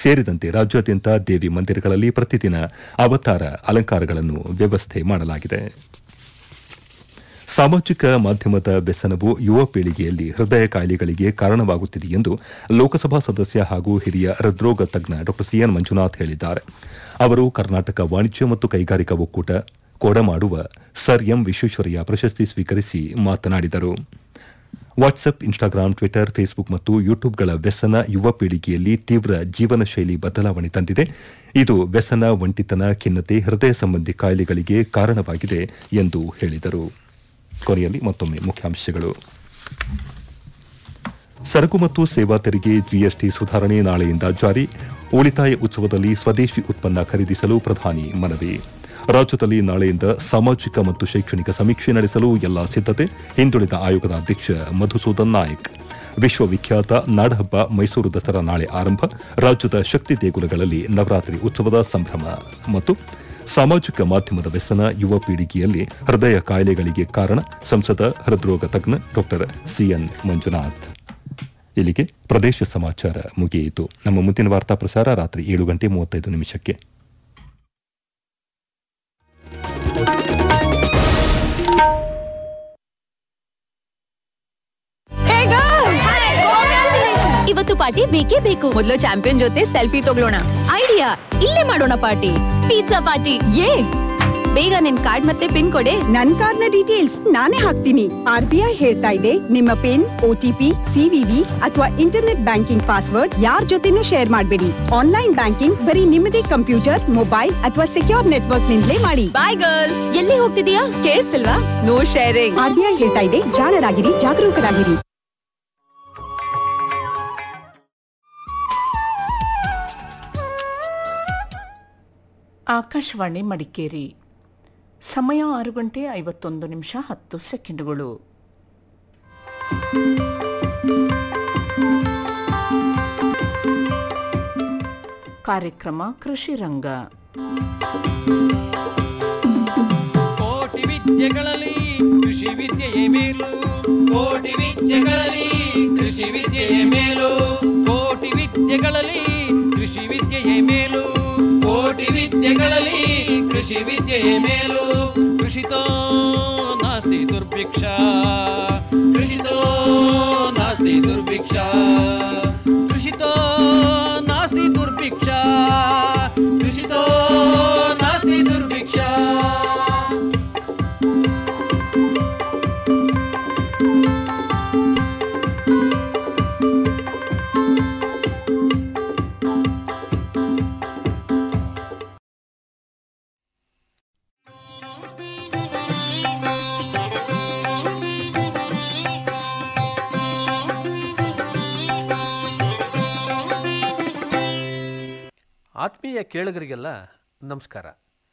ಸೇರಿದಂತೆ ರಾಜ್ಯಾದ್ಯಂತ ದೇವಿ ಮಂದಿರಗಳಲ್ಲಿ ಪ್ರತಿದಿನ ಅವತಾರ ಅಲಂಕಾರಗಳನ್ನು ವ್ಯವಸ್ಥೆ ಮಾಡಲಾಗಿದೆ ಸಾಮಾಜಿಕ ಮಾಧ್ಯಮದ ವ್ಯಸನವು ಯುವ ಪೀಳಿಗೆಯಲ್ಲಿ ಹೃದಯ ಕಾಯಿಲೆಗಳಿಗೆ ಕಾರಣವಾಗುತ್ತಿದೆ ಎಂದು ಲೋಕಸಭಾ ಸದಸ್ಯ ಹಾಗೂ ಹಿರಿಯ ಹೃದ್ರೋಗ ತಜ್ಞ ಡಾ ಸಿಎನ್ ಮಂಜುನಾಥ್ ಹೇಳಿದ್ದಾರೆ ಅವರು ಕರ್ನಾಟಕ ವಾಣಿಜ್ಯ ಮತ್ತು ಕೈಗಾರಿಕಾ ಒಕ್ಕೂಟ ಕೊಡಮಾಡುವ ಸರ್ ಎಂ ವಿಶ್ವೇಶ್ವರಯ್ಯ ಪ್ರಶಸ್ತಿ ಸ್ವೀಕರಿಸಿ ಮಾತನಾಡಿದರು ವಾಟ್ಸ್ಆಪ್ ಇನ್ಸ್ಟಾಗ್ರಾಂ ಟ್ವಿಟರ್ ಫೇಸ್ಬುಕ್ ಮತ್ತು ಯೂಟ್ಯೂಬ್ಗಳ ವ್ಯಸನ ಯುವ ಪೀಳಿಗೆಯಲ್ಲಿ ತೀವ್ರ ಜೀವನ ಶೈಲಿ ಬದಲಾವಣೆ ತಂದಿದೆ ಇದು ವ್ಯಸನ ಒಂಟಿತನ ಖಿನ್ನತೆ ಹೃದಯ ಸಂಬಂಧಿ ಕಾಯಿಲೆಗಳಿಗೆ ಕಾರಣವಾಗಿದೆ ಎಂದು ಹೇಳಿದರು ಕೊನೆಯಲ್ಲಿ ಮತ್ತೊಮ್ಮೆ ಮುಖ್ಯಾಂಶಗಳು ಸರಕು ಮತ್ತು ಸೇವಾ ತೆರಿಗೆ ಜಿಎಸ್ಟಿ ಸುಧಾರಣೆ ನಾಳೆಯಿಂದ ಜಾರಿ ಉಳಿತಾಯ ಉತ್ಸವದಲ್ಲಿ ಸ್ವದೇಶಿ ಉತ್ಪನ್ನ ಖರೀದಿಸಲು ಪ್ರಧಾನಿ ಮನವಿ ರಾಜ್ಯದಲ್ಲಿ ನಾಳೆಯಿಂದ ಸಾಮಾಜಿಕ ಮತ್ತು ಶೈಕ್ಷಣಿಕ ಸಮೀಕ್ಷೆ ನಡೆಸಲು ಎಲ್ಲಾ ಸಿದ್ದತೆ ಹಿಂದುಳಿದ ಆಯೋಗದ ಅಧ್ಯಕ್ಷ ಮಧುಸೂದನ್ ನಾಯಕ್ ವಿಶ್ವವಿಖ್ಯಾತ ನಾಡಹಬ್ಬ ಮೈಸೂರು ದಸರಾ ನಾಳೆ ಆರಂಭ ರಾಜ್ಯದ ಶಕ್ತಿ ದೇಗುಲಗಳಲ್ಲಿ ನವರಾತ್ರಿ ಉತ್ಸವದ ಸಂಭ್ರಮ ಮತ್ತು ಸಾಮಾಜಿಕ ಮಾಧ್ಯಮದ ವ್ಯಸನ ಯುವ ಪೀಳಿಗೆಯಲ್ಲಿ ಹೃದಯ ಕಾಯಿಲೆಗಳಿಗೆ ಕಾರಣ ಸಂಸದ ಹೃದ್ರೋಗ ತಜ್ಞ ಡಾ ಸಿಎನ್ ಮಂಜುನಾಥ್ ಇಲ್ಲಿಗೆ ಪ್ರದೇಶ ಸಮಾಚಾರ ಮುಗಿಯಿತು ನಮ್ಮ ಮುಂದಿನ ವಾರ್ತಾ ಪ್ರಸಾರ ರಾತ್ರಿ ಏಳು ಗಂಟೆ ಮೂವತ್ತೈದು ನಿಮಿಷಕ್ಕೆ ಇವತ್ತು ಪಾರ್ಟಿ ಬೇಕೇ ಬೇಕು ಮೊದಲು ಚಾಂಪಿಯನ್ ಜೊತೆ ಸೆಲ್ಫಿ ತಗೊಳ್ಳೋಣ ಐಡಿಯಾ ಇಲ್ಲೇ ಮಾಡೋಣ ಪಾರ್ಟಿ ಪಿಜ್ಜಾ ಪಾರ್ಟಿ ಏ ಬೇಗ ನಿನ್ ಕಾರ್ಡ್ ಮತ್ತೆ ಪಿನ್ ಕೊಡೆ ನನ್ ಕಾರ್ಡ್ನ ಡೀಟೇಲ್ಸ್ ನಾನೇ ಹಾಕ್ತೀನಿ ಆರ್ ಬಿ ಐ ಹೇಳ್ತಾ ಇದೆ ನಿಮ್ಮ ಪಿನ್ ಒಟಿಪಿ ಸಿವಿವಿ ಅಥವಾ ಇಂಟರ್ನೆಟ್ ಬ್ಯಾಂಕಿಂಗ್ ಪಾಸ್ವರ್ಡ್ ಯಾರ್ ಜೊತೆನೂ ಶೇರ್ ಮಾಡಬೇಡಿ ಆನ್ಲೈನ್ ಬ್ಯಾಂಕಿಂಗ್ ಬರೀ ನಿಮ್ಮದೇ ಕಂಪ್ಯೂಟರ್ ಮೊಬೈಲ್ ಅಥವಾ ಸೆಕ್ಯೂರ್ ನೆಟ್ವರ್ಕ್ ನಿಂದಲೇ ಮಾಡಿ ಬಾಯ್ ಗರ್ಲ್ಸ್ ಎಲ್ಲಿ ಹೋಗ್ತಿದೀಯಾ ಕೇಳಿಸ್ತಿಲ್ವಾ no sharing R B I ಹೇಳ್ತಾ ಇದೆ ಜಾಣರಾಗಿರಿ ಜಾಗರೂಕರಾಗಿರಿ ಆಕಾಶವಾಣಿ ಮಡಿಕೇರಿ ಸಮಯ ಆರು ಗಂಟೆ ಐವತ್ತೊಂದು ನಿಮಿಷ ಹತ್ತು ಸೆಕೆಂಡುಗಳು ಕಾರ್ಯಕ್ರಮ ಕೃಷಿ ರಂಗ ಕೋಟಿ ವಿದ್ಯೆಗಳಲ್ಲಿ ಕೃಷಿ ವಿದ್ಯೆಯೇ ಮೇಲು ಕೋಟಿ ವಿದ್ಯೆಗಳಲ್ಲಿ ಕೃಷಿ ವಿದ್ಯೆಯೇ ಮೇಲು ಕೋಟಿ ವಿದ್ಯೆಗಳಲ್ಲಿ ಕೃಷಿ ವಿದ್ಯೆಯೇ ಮೇಲು ಕೋಟಿ ವಿದ್ಯೆಗಳಲ್ಲಿ ಕೃಷಿ ವಿದ್ಯೆಯೇ ಮೇಲು ಕೃಷಿತೋ ನಾಸ್ತಿ ದುರ್ಭಿಕ್ಷ ಕೃಷಿತೋ ನಾಸ್ತಿ ದುರ್ಭಿಕ್ಷ ಕೃಷಿತೋ ನಾಸ್ತಿ ದುರ್ಭಿಕ್ಷ ಕೃಷಿತೋ ನಾಸ್ತಿ ದುರ್ಭಿಕ್ಷ ಆತ್ಮೀಯ ಕೇಳುಗರಿಗೆಲ್ಲ ನಮಸ್ಕಾರ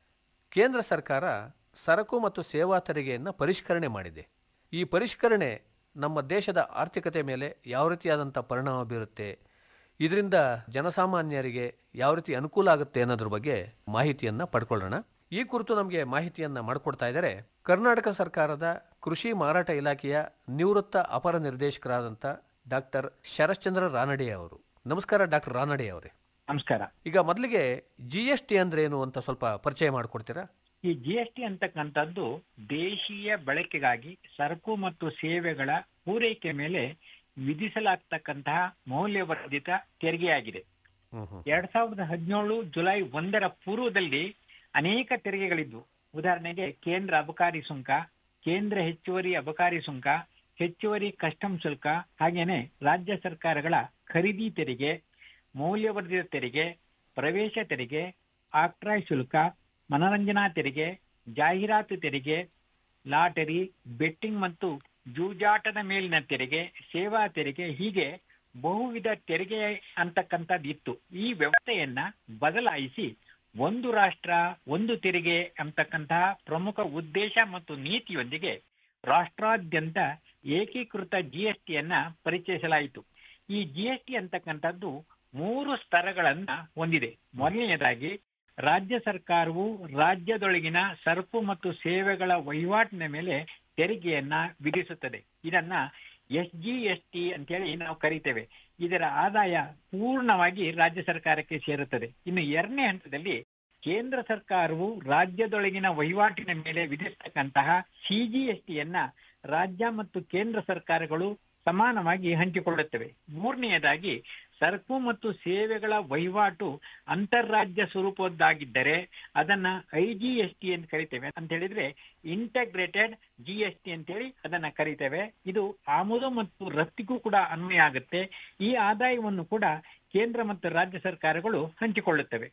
ಕೇಂದ್ರ ಸರ್ಕಾರ ಸರಕು ಮತ್ತು ಸೇವಾ ತೆರಿಗೆಯನ್ನು ಪರಿಷ್ಕರಣೆ ಮಾಡಿದೆ ಈ ಪರಿಷ್ಕರಣೆ ನಮ್ಮ ದೇಶದ ಆರ್ಥಿಕತೆ ಮೇಲೆ ಯಾವ ರೀತಿಯಾದಂಥ ಪರಿಣಾಮ ಬೀರುತ್ತೆ ಇದರಿಂದ ಜನಸಾಮಾನ್ಯರಿಗೆ ಯಾವ ರೀತಿ ಅನುಕೂಲ ಆಗುತ್ತೆ ಅನ್ನೋದ್ರ ಬಗ್ಗೆ ಮಾಹಿತಿಯನ್ನು ಪಡ್ಕೊಳ್ಳೋಣ ಈ ಕುರಿತು ನಮಗೆ ಮಾಹಿತಿಯನ್ನು ಮಾಡಿಕೊಡ್ತಾ ಇದ್ದಾರೆ ಕರ್ನಾಟಕ ಸರ್ಕಾರದ ಕೃಷಿ ಮಾರಾಟ ಇಲಾಖೆಯ ನಿವೃತ್ತ ಅಪರ ನಿರ್ದೇಶಕರಾದಂಥ ಡಾಕ್ಟರ್ ಶರಶ್ಚಂದ್ರ ರಾನಡೆ ಅವರು ನಮಸ್ಕಾರ ಡಾಕ್ಟರ್ ರಾನಡೆ ಅವರೇ ನಮಸ್ಕಾರ ಈಗ ಮೊದಲಿಗೆ ಜಿ ಎಸ್ ಟಿ ಅಂದ್ರೆ ಏನು ಅಂತ ಸ್ವಲ್ಪ ಪರಿಚಯ ಮಾಡಿಕೊಡ್ತೀರಾ ಈ ಜಿ ಎಸ್ ಟಿ ಅಂತಕ್ಕಂಥದ್ದು ದೇಶೀಯ ಬಳಕೆಗಾಗಿ ಸರಕು ಮತ್ತು ಸೇವೆಗಳ ಪೂರೈಕೆ ಮೇಲೆ ವಿಧಿಸಲಾಗ್ತಕ್ಕಂತಹ ಮೌಲ್ಯವರ್ಧಿತ ತೆರಿಗೆಯಾಗಿದೆ ಎರಡ್ ಸಾವಿರದ ಹದಿನೇಳು ಜುಲೈ ಒಂದರ ಪೂರ್ವದಲ್ಲಿ ಅನೇಕ ತೆರಿಗೆಗಳಿದ್ವು ಉದಾಹರಣೆಗೆ ಕೇಂದ್ರ ಅಬಕಾರಿ ಸುಂಕ ಕೇಂದ್ರ ಹೆಚ್ಚುವರಿ ಅಬಕಾರಿ ಸುಂಕ ಹೆಚ್ಚುವರಿ ಕಸ್ಟಮ್ ಶುಲ್ಕ ಹಾಗೇನೆ ರಾಜ್ಯ ಸರ್ಕಾರಗಳ ಖರೀದಿ ತೆರಿಗೆ ಮೌಲ್ಯವರ್ಧಿತ ತೆರಿಗೆ ಪ್ರವೇಶ ತೆರಿಗೆ ಆಕ್ಟ್ರಾಯ್ ಶುಲ್ಕ ಮನರಂಜನಾ ತೆರಿಗೆ ಜಾಹೀರಾತು ತೆರಿಗೆ ಲಾಟರಿ ಬೆಟ್ಟಿಂಗ್ ಮತ್ತು ಜೂಜಾಟದ ಮೇಲಿನ ತೆರಿಗೆ ಸೇವಾ ತೆರಿಗೆ ಹೀಗೆ ಬಹುವಿಧ ತೆರಿಗೆ ಅಂತಕ್ಕಂಥದ್ದು ಇತ್ತು ಈ ವ್ಯವಸ್ಥೆಯನ್ನ ಬದಲಾಯಿಸಿ ಒಂದು ರಾಷ್ಟ್ರ ಒಂದು ತೆರಿಗೆ ಅಂತಕ್ಕಂತಹ ಪ್ರಮುಖ ಉದ್ದೇಶ ಮತ್ತು ನೀತಿಯೊಂದಿಗೆ ರಾಷ್ಟ್ರಾದ್ಯಂತ ಏಕೀಕೃತ ಜಿಎಸ್ಟಿಯನ್ನ ಪರಿಚಯಿಸಲಾಯಿತು ಈ ಜಿಎಸ್ಟಿ ಅಂತಕ್ಕಂಥದ್ದು ಮೂರು ಸ್ತರಗಳನ್ನ ಹೊಂದಿದೆ ಮೊದಲನೆಯದಾಗಿ ರಾಜ್ಯ ಸರ್ಕಾರವು ರಾಜ್ಯದೊಳಗಿನ ಸರಕು ಮತ್ತು ಸೇವೆಗಳ ವಹಿವಾಟಿನ ಮೇಲೆ ತೆರಿಗೆಯನ್ನ ವಿಧಿಸುತ್ತದೆ ಇದನ್ನ ಎಸ್ ಜಿ ಎಸ್ ಟಿ ಅಂತೇಳಿ ನಾವು ಕರಿತೇವೆ ಇದರ ಆದಾಯ ಪೂರ್ಣವಾಗಿ ರಾಜ್ಯ ಸರ್ಕಾರಕ್ಕೆ ಸೇರುತ್ತದೆ ಇನ್ನು ಎರಡನೇ ಹಂತದಲ್ಲಿ ಕೇಂದ್ರ ಸರ್ಕಾರವು ರಾಜ್ಯದೊಳಗಿನ ವಹಿವಾಟಿನ ಮೇಲೆ ವಿಧಿಸ್ತಕ್ಕಂತಹ ಸಿಜಿಎಸ್ಟಿಯನ್ನ ರಾಜ್ಯ ಮತ್ತು ಕೇಂದ್ರ ಸರ್ಕಾರಗಳು ಸಮಾನವಾಗಿ ಹಂಚಿಕೊಳ್ಳುತ್ತವೆ ಮೂರನೆಯದಾಗಿ ಸರಕು ಮತ್ತು ಸೇವೆಗಳ ವಹಿವಾಟು ಅಂತಾರಾಜ್ಯ ಸ್ವರೂಪದ್ದಾಗಿದ್ದರೆ ಅದನ್ನ ಐ ಜಿ ಎಸ್ ಟಿ ಅಂತ ಕರಿತೇವೆ ಅಂತ ಹೇಳಿದ್ರೆ ಇಂಟಗ್ರೇಟೆಡ್ ಜಿ ಎಸ್ ಟಿ ಅಂತೇಳಿ ಅದನ್ನ ಕರಿತೇವೆ ಇದು ಆಮದು ಮತ್ತು ರಫ್ತಿಗೂ ಕೂಡ ಅನ್ವಯ ಆಗುತ್ತೆ ಈ ಆದಾಯವನ್ನು ಕೂಡ ಕೇಂದ್ರ ಮತ್ತು ರಾಜ್ಯ ಸರ್ಕಾರಗಳು ಹಂಚಿಕೊಳ್ಳುತ್ತವೆ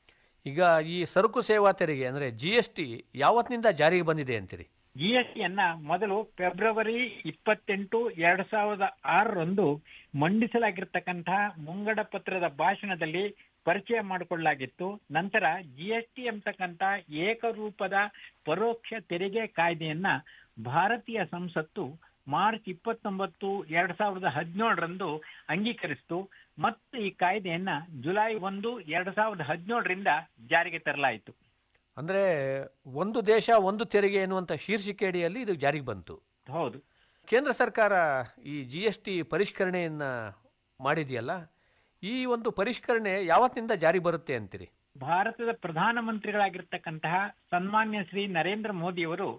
ಈಗ ಈ ಸರಕು ಸೇವಾ ತೆರಿಗೆ ಅಂದರೆ ಜಿ ಎಸ್ ಟಿ ಯಾವತ್ತಿನಿಂದ ಜಾರಿಗೆ ಬಂದಿದೆ ಅಂತೀರಿ ಜಿ ಎಸ್ ಟಿಯನ್ನ ಮೊದಲು ಫೆಬ್ರವರಿ ಇಪ್ಪತ್ತೆಂಟು ಎರಡ್ ಸಾವಿರದ ಆರರಂದು ಮಂಡಿಸಲಾಗಿರ್ತಕ್ಕಂತಹ ಮುಂಗಡ ಪತ್ರದ ಭಾಷಣದಲ್ಲಿ ಪರಿಚಯ ಮಾಡಿಕೊಳ್ಳಲಾಗಿತ್ತು ನಂತರ ಜಿ ಎಸ್ ಟಿ ಎಂಬತಕ್ಕಂತ ಏಕರೂಪದ ಪರೋಕ್ಷ ತೆರಿಗೆ ಕಾಯ್ದೆಯನ್ನ ಭಾರತೀಯ ಸಂಸತ್ತು ಮಾರ್ಚ್ ಇಪ್ಪತ್ತೊಂಬತ್ತು ಎರಡ್ ಸಾವಿರದ ಹದಿನೇಳರಂದು ಅಂಗೀಕರಿಸಿತು ಮತ್ತು ಈ ಕಾಯ್ದೆಯನ್ನ ಜುಲೈ ಒಂದು ಎರಡ್ ಸಾವಿರದ ಹದಿನೇಳರಿಂದ ಜಾರಿಗೆ ತರಲಾಯಿತು ಅಂದರೆ ಒಂದು ದೇಶ ಒಂದು ತೆರಿಗೆ ಎನ್ನುವಂಥ ಶೀರ್ಷಿಕೆ ಅಡಿಯಲ್ಲಿ ಇದು ಜಾರಿಗೆ ಬಂತು ಹೌದು ಕೇಂದ್ರ ಸರ್ಕಾರ ಈ ಜಿ ಎಸ್ ಟಿ ಪರಿಷ್ಕರಣೆಯನ್ನು ಮಾಡಿದೆಯಲ್ಲ ಈ ಒಂದು ಪರಿಷ್ಕರಣೆ ಯಾವತ್ತಿನಿಂದ ಜಾರಿ ಬರುತ್ತೆ ಅಂತೀರಿ ಭಾರತದ ಪ್ರಧಾನಮಂತ್ರಿಗಳಾಗಿರ್ತಕ್ಕಂತಹ ಸನ್ಮಾನ್ಯ ಶ್ರೀ ನರೇಂದ್ರ ಮೋದಿಯವರು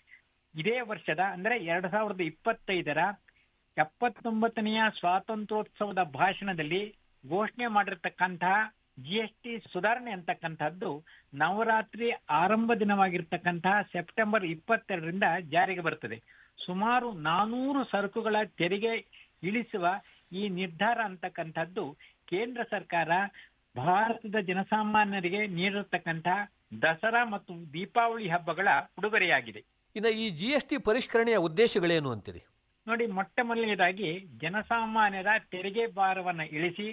ಇದೇ ವರ್ಷದ ಅಂದ್ರೆ ಎರಡ್ ಸಾವಿರದ ಇಪ್ಪತ್ತೈದರ ಎಪ್ಪತ್ತೊಂಬತ್ತನೆಯ ಸ್ವಾತಂತ್ರ್ಯೋತ್ಸವದ ಭಾಷಣದಲ್ಲಿ ಘೋಷಣೆ ಮಾಡಿರ್ತಕ್ಕಂತಹ ಜಿ ಎಸ್ ಟಿ ಸುಧಾರಣೆ ಅಂತಕ್ಕಂಥದ್ದು ನವರಾತ್ರಿ ಆರಂಭ ದಿನವಾಗಿರ್ತಕ್ಕಂತಹ ಸೆಪ್ಟೆಂಬರ್ ಇಪ್ಪತ್ತೆರಡರಿಂದ ಜಾರಿಗೆ ಬರುತ್ತದೆ ಸುಮಾರು ನಾನೂರು ಸರಕುಗಳ ತೆರಿಗೆ ಇಳಿಸುವ ಈ ನಿರ್ಧಾರ ಅಂತಕ್ಕಂಥದ್ದು ಕೇಂದ್ರ ಸರ್ಕಾರ ಭಾರತದ ಜನಸಾಮಾನ್ಯರಿಗೆ ನೀಡಿರತಕ್ಕಂತಹ ದಸರಾ ಮತ್ತು ದೀಪಾವಳಿ ಹಬ್ಬಗಳ ಉಡುಗೊರೆಯಾಗಿದೆ ಇನ್ನು ಈ ಜಿ ಎಸ್ ಟಿ ಪರಿಷ್ಕರಣೆಯ ಉದ್ದೇಶಗಳೇನು ಅಂತೀರಿ ನೋಡಿ ಮೊಟ್ಟ ಮೊದಲನೇದಾಗಿ ಜನಸಾಮಾನ್ಯರ ತೆರಿಗೆ ಭಾರವನ್ನ ಇಳಿಸಿ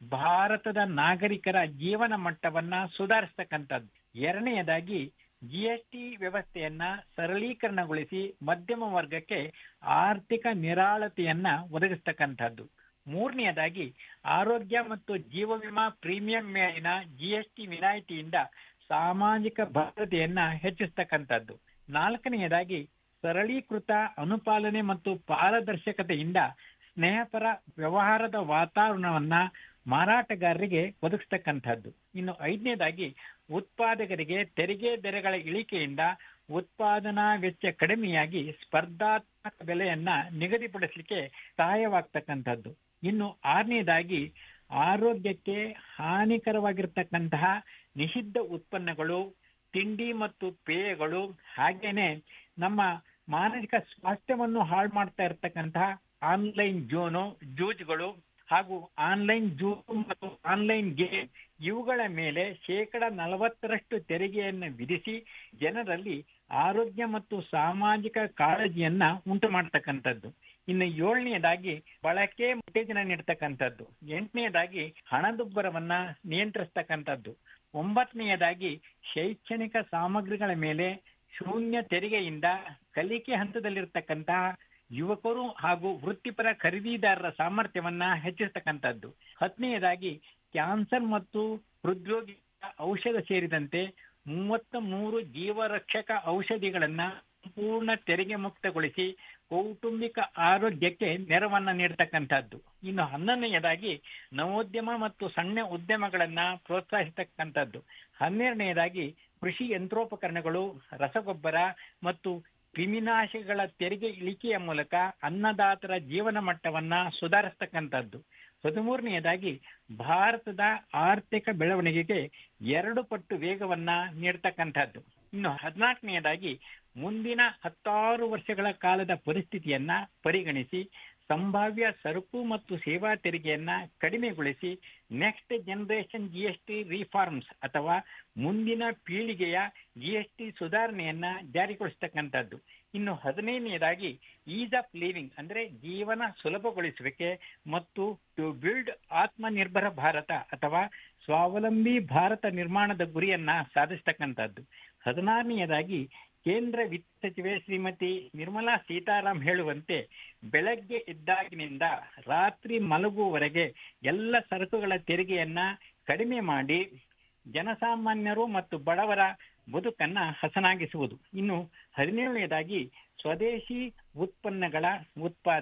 ಭಾರತದ ನಾಗರಿಕರ ಜೀವನ ಮಟ್ಟವನ್ನ ಸುಧಾರಿಸ್ತಕ್ಕಂಥದ್ದು ಎರಡನೆಯದಾಗಿ ಜಿಎಸ್ಟಿ ವ್ಯವಸ್ಥೆಯನ್ನ ಸರಳೀಕರಣಗೊಳಿಸಿ ಮಧ್ಯಮ ವರ್ಗಕ್ಕೆ ಆರ್ಥಿಕ ನಿರಾಳತೆಯನ್ನ ಒದಗಿಸ್ತಕ್ಕಂಥದ್ದು ಮೂರನೆಯದಾಗಿ ಆರೋಗ್ಯ ಮತ್ತು ಜೀವ ವಿಮಾ ಪ್ರೀಮಿಯಂ ಮೇಲಿನ ಜಿಎಸ್ಟಿ ವಿನಾಯಿತಿಯಿಂದ ಸಾಮಾಜಿಕ ಭದ್ರತೆಯನ್ನ ಹೆಚ್ಚಿಸ್ತಕ್ಕಂಥದ್ದು ನಾಲ್ಕನೆಯದಾಗಿ ಸರಳೀಕೃತ ಅನುಪಾಲನೆ ಮತ್ತು ಪಾರದರ್ಶಕತೆಯಿಂದ ಸ್ನೇಹಪರ ವ್ಯವಹಾರದ ವಾತಾವರಣವನ್ನ ಮಾರಾಟಗಾರರಿಗೆ ಒದಗಿಸ್ತಕ್ಕಂಥದ್ದು ಇನ್ನು ಐದನೇದಾಗಿ ಉತ್ಪಾದಕರಿಗೆ ತೆರಿಗೆ ದರಗಳ ಇಳಿಕೆಯಿಂದ ಉತ್ಪಾದನಾ ವೆಚ್ಚ ಕಡಿಮೆಯಾಗಿ ಸ್ಪರ್ಧಾತ್ಮಕ ಬೆಲೆಯನ್ನ ನಿಗದಿಪಡಿಸಲಿಕ್ಕೆ ಸಹಾಯವಾಗ್ತಕ್ಕಂಥದ್ದು ಇನ್ನು ಆರನೇದಾಗಿ ಆರೋಗ್ಯಕ್ಕೆ ಹಾನಿಕರವಾಗಿರ್ತಕ್ಕಂತಹ ನಿಷಿದ್ಧ ಉತ್ಪನ್ನಗಳು ತಿಂಡಿ ಮತ್ತು ಪೇಯಗಳು ಹಾಗೇನೆ ನಮ್ಮ ಮಾನಸಿಕ ಸ್ವಾಸ್ಥ್ಯವನ್ನು ಹಾಳು ಮಾಡ್ತಾ ಇರತಕ್ಕಂತಹ ಆನ್ಲೈನ್ ಜೋನು ಜೂಜ್ಗಳು ಹಾಗೂ ಆನ್ಲೈನ್ ಜೂಮ್ ಮತ್ತು ಆನ್ಲೈನ್ ಗೇಮ್ ಇವುಗಳ ಮೇಲೆ ಶೇಕಡ ನಲವತ್ತರಷ್ಟು ತೆರಿಗೆಯನ್ನು ವಿಧಿಸಿ ಜನರಲ್ಲಿ ಆರೋಗ್ಯ ಮತ್ತು ಸಾಮಾಜಿಕ ಕಾಳಜಿಯನ್ನ ಉಂಟು ಮಾಡ್ತಕ್ಕಂಥದ್ದು ಇನ್ನು ಏಳನೆಯದಾಗಿ ಬಳಕೆ ಉತ್ತೇಜನ ನೀಡ್ತಕ್ಕಂಥದ್ದು ಎಂಟನೆಯದಾಗಿ ಹಣದುಬ್ಬರವನ್ನ ನಿಯಂತ್ರಿಸ್ತಕ್ಕಂಥದ್ದು ಒಂಬತ್ತನೆಯದಾಗಿ ಶೈಕ್ಷಣಿಕ ಸಾಮಗ್ರಿಗಳ ಮೇಲೆ ಶೂನ್ಯ ತೆರಿಗೆಯಿಂದ ಕಲಿಕೆ ಹಂತದಲ್ಲಿರ್ತಕ್ಕಂತಹ ಯುವಕರು ಹಾಗೂ ವೃತ್ತಿಪರ ಖರೀದಿದಾರರ ಸಾಮರ್ಥ್ಯವನ್ನ ಹೆಚ್ಚಿಸ್ತಕ್ಕಂಥದ್ದು ಹತ್ತನೆಯದಾಗಿ ಕ್ಯಾನ್ಸರ್ ಮತ್ತು ಹೃದ್ರೋಗಿ ಔಷಧ ಸೇರಿದಂತೆ ಮೂವತ್ತ ಮೂರು ಜೀವರಕ್ಷಕ ಔಷಧಿಗಳನ್ನ ಸಂಪೂರ್ಣ ತೆರಿಗೆ ಮುಕ್ತಗೊಳಿಸಿ ಕೌಟುಂಬಿಕ ಆರೋಗ್ಯಕ್ಕೆ ನೆರವನ್ನ ನೀಡತಕ್ಕಂಥದ್ದು ಇನ್ನು ಹನ್ನೊಂದನೆಯದಾಗಿ ನವೋದ್ಯಮ ಮತ್ತು ಸಣ್ಣ ಉದ್ಯಮಗಳನ್ನ ಪ್ರೋತ್ಸಾಹಿಸತಕ್ಕಂಥದ್ದು ಹನ್ನೆರಡನೆಯದಾಗಿ ಕೃಷಿ ಯಂತ್ರೋಪಕರಣಗಳು ರಸಗೊಬ್ಬರ ಮತ್ತು ಕ್ರಿಮಿನಾಶಕಗಳ ತೆರಿಗೆ ಇಳಿಕೆಯ ಮೂಲಕ ಅನ್ನದಾತರ ಜೀವನ ಮಟ್ಟವನ್ನ ಸುಧಾರಿಸ್ತಕ್ಕಂಥದ್ದು ಹದಿಮೂರನೆಯದಾಗಿ ಭಾರತದ ಆರ್ಥಿಕ ಬೆಳವಣಿಗೆಗೆ ಎರಡು ಪಟ್ಟು ವೇಗವನ್ನ ನೀಡ್ತಕ್ಕಂಥದ್ದು ಇನ್ನು ಹದಿನಾಲ್ಕನೆಯದಾಗಿ ಮುಂದಿನ ಹತ್ತಾರು ವರ್ಷಗಳ ಕಾಲದ ಪರಿಸ್ಥಿತಿಯನ್ನ ಪರಿಗಣಿಸಿ ಸಂಭಾವ್ಯ ಸರಕು ಮತ್ತು ಸೇವಾ ತೆರಿಗೆಯನ್ನ ಕಡಿಮೆಗೊಳಿಸಿ next generation G S T reforms ಅಥವಾ ಮುಂದಿನ ಪೀಳಿಗೆಯ ಜಿ ಎಸ್ ಟಿ ಸುಧಾರಣೆಯನ್ನ ಜಾರಿಗೊಳಿಸ್ತಕ್ಕಂಥದ್ದು ಇನ್ನು ಹದಿನೈದನೆಯದಾಗಿ ಈಸ್ ಆಫ್ ಲಿವಿಂಗ್ ಅಂದ್ರೆ ಜೀವನ ಸುಲಭಗೊಳಿಸುವಿಕೆ ಮತ್ತು ಟು ಬಿಲ್ಡ್ ಆತ್ಮನಿರ್ಭರ ಭಾರತ ಅಥವಾ ಸ್ವಾವಲಂಬಿ ಭಾರತ ನಿರ್ಮಾಣದ ಗುರಿಯನ್ನ ಸಾಧಿಸ್ತಕ್ಕಂಥದ್ದು ಹದಿನಾರನೆಯದಾಗಿ ಕೇಂದ್ರ ವಿತ್ತ ಸಚಿವೆ ಶ್ರೀಮತಿ ನಿರ್ಮಲಾ ಸೀತಾರಾಮ್ ಹೇಳುವಂತೆ ಬೆಳಗ್ಗೆ ಎದ್ದಾಗಿನಿಂದ ರಾತ್ರಿ ಮಲಗುವವರೆಗೆ ಎಲ್ಲ ಸರಕುಗಳ ತೆರಿಗೆಯನ್ನ ಕಡಿಮೆ ಮಾಡಿ ಜನಸಾಮಾನ್ಯರು ಮತ್ತು ಬಡವರ ಬದುಕನ್ನ ಹಸನಾಗಿಸುವುದು ಇನ್ನು ಹದಿನೇಳನೇದಾಗಿ ಸ್ವದೇಶಿ ಉತ್ಪನ್ನಗಳ ಉತ್ಪಾದನೆ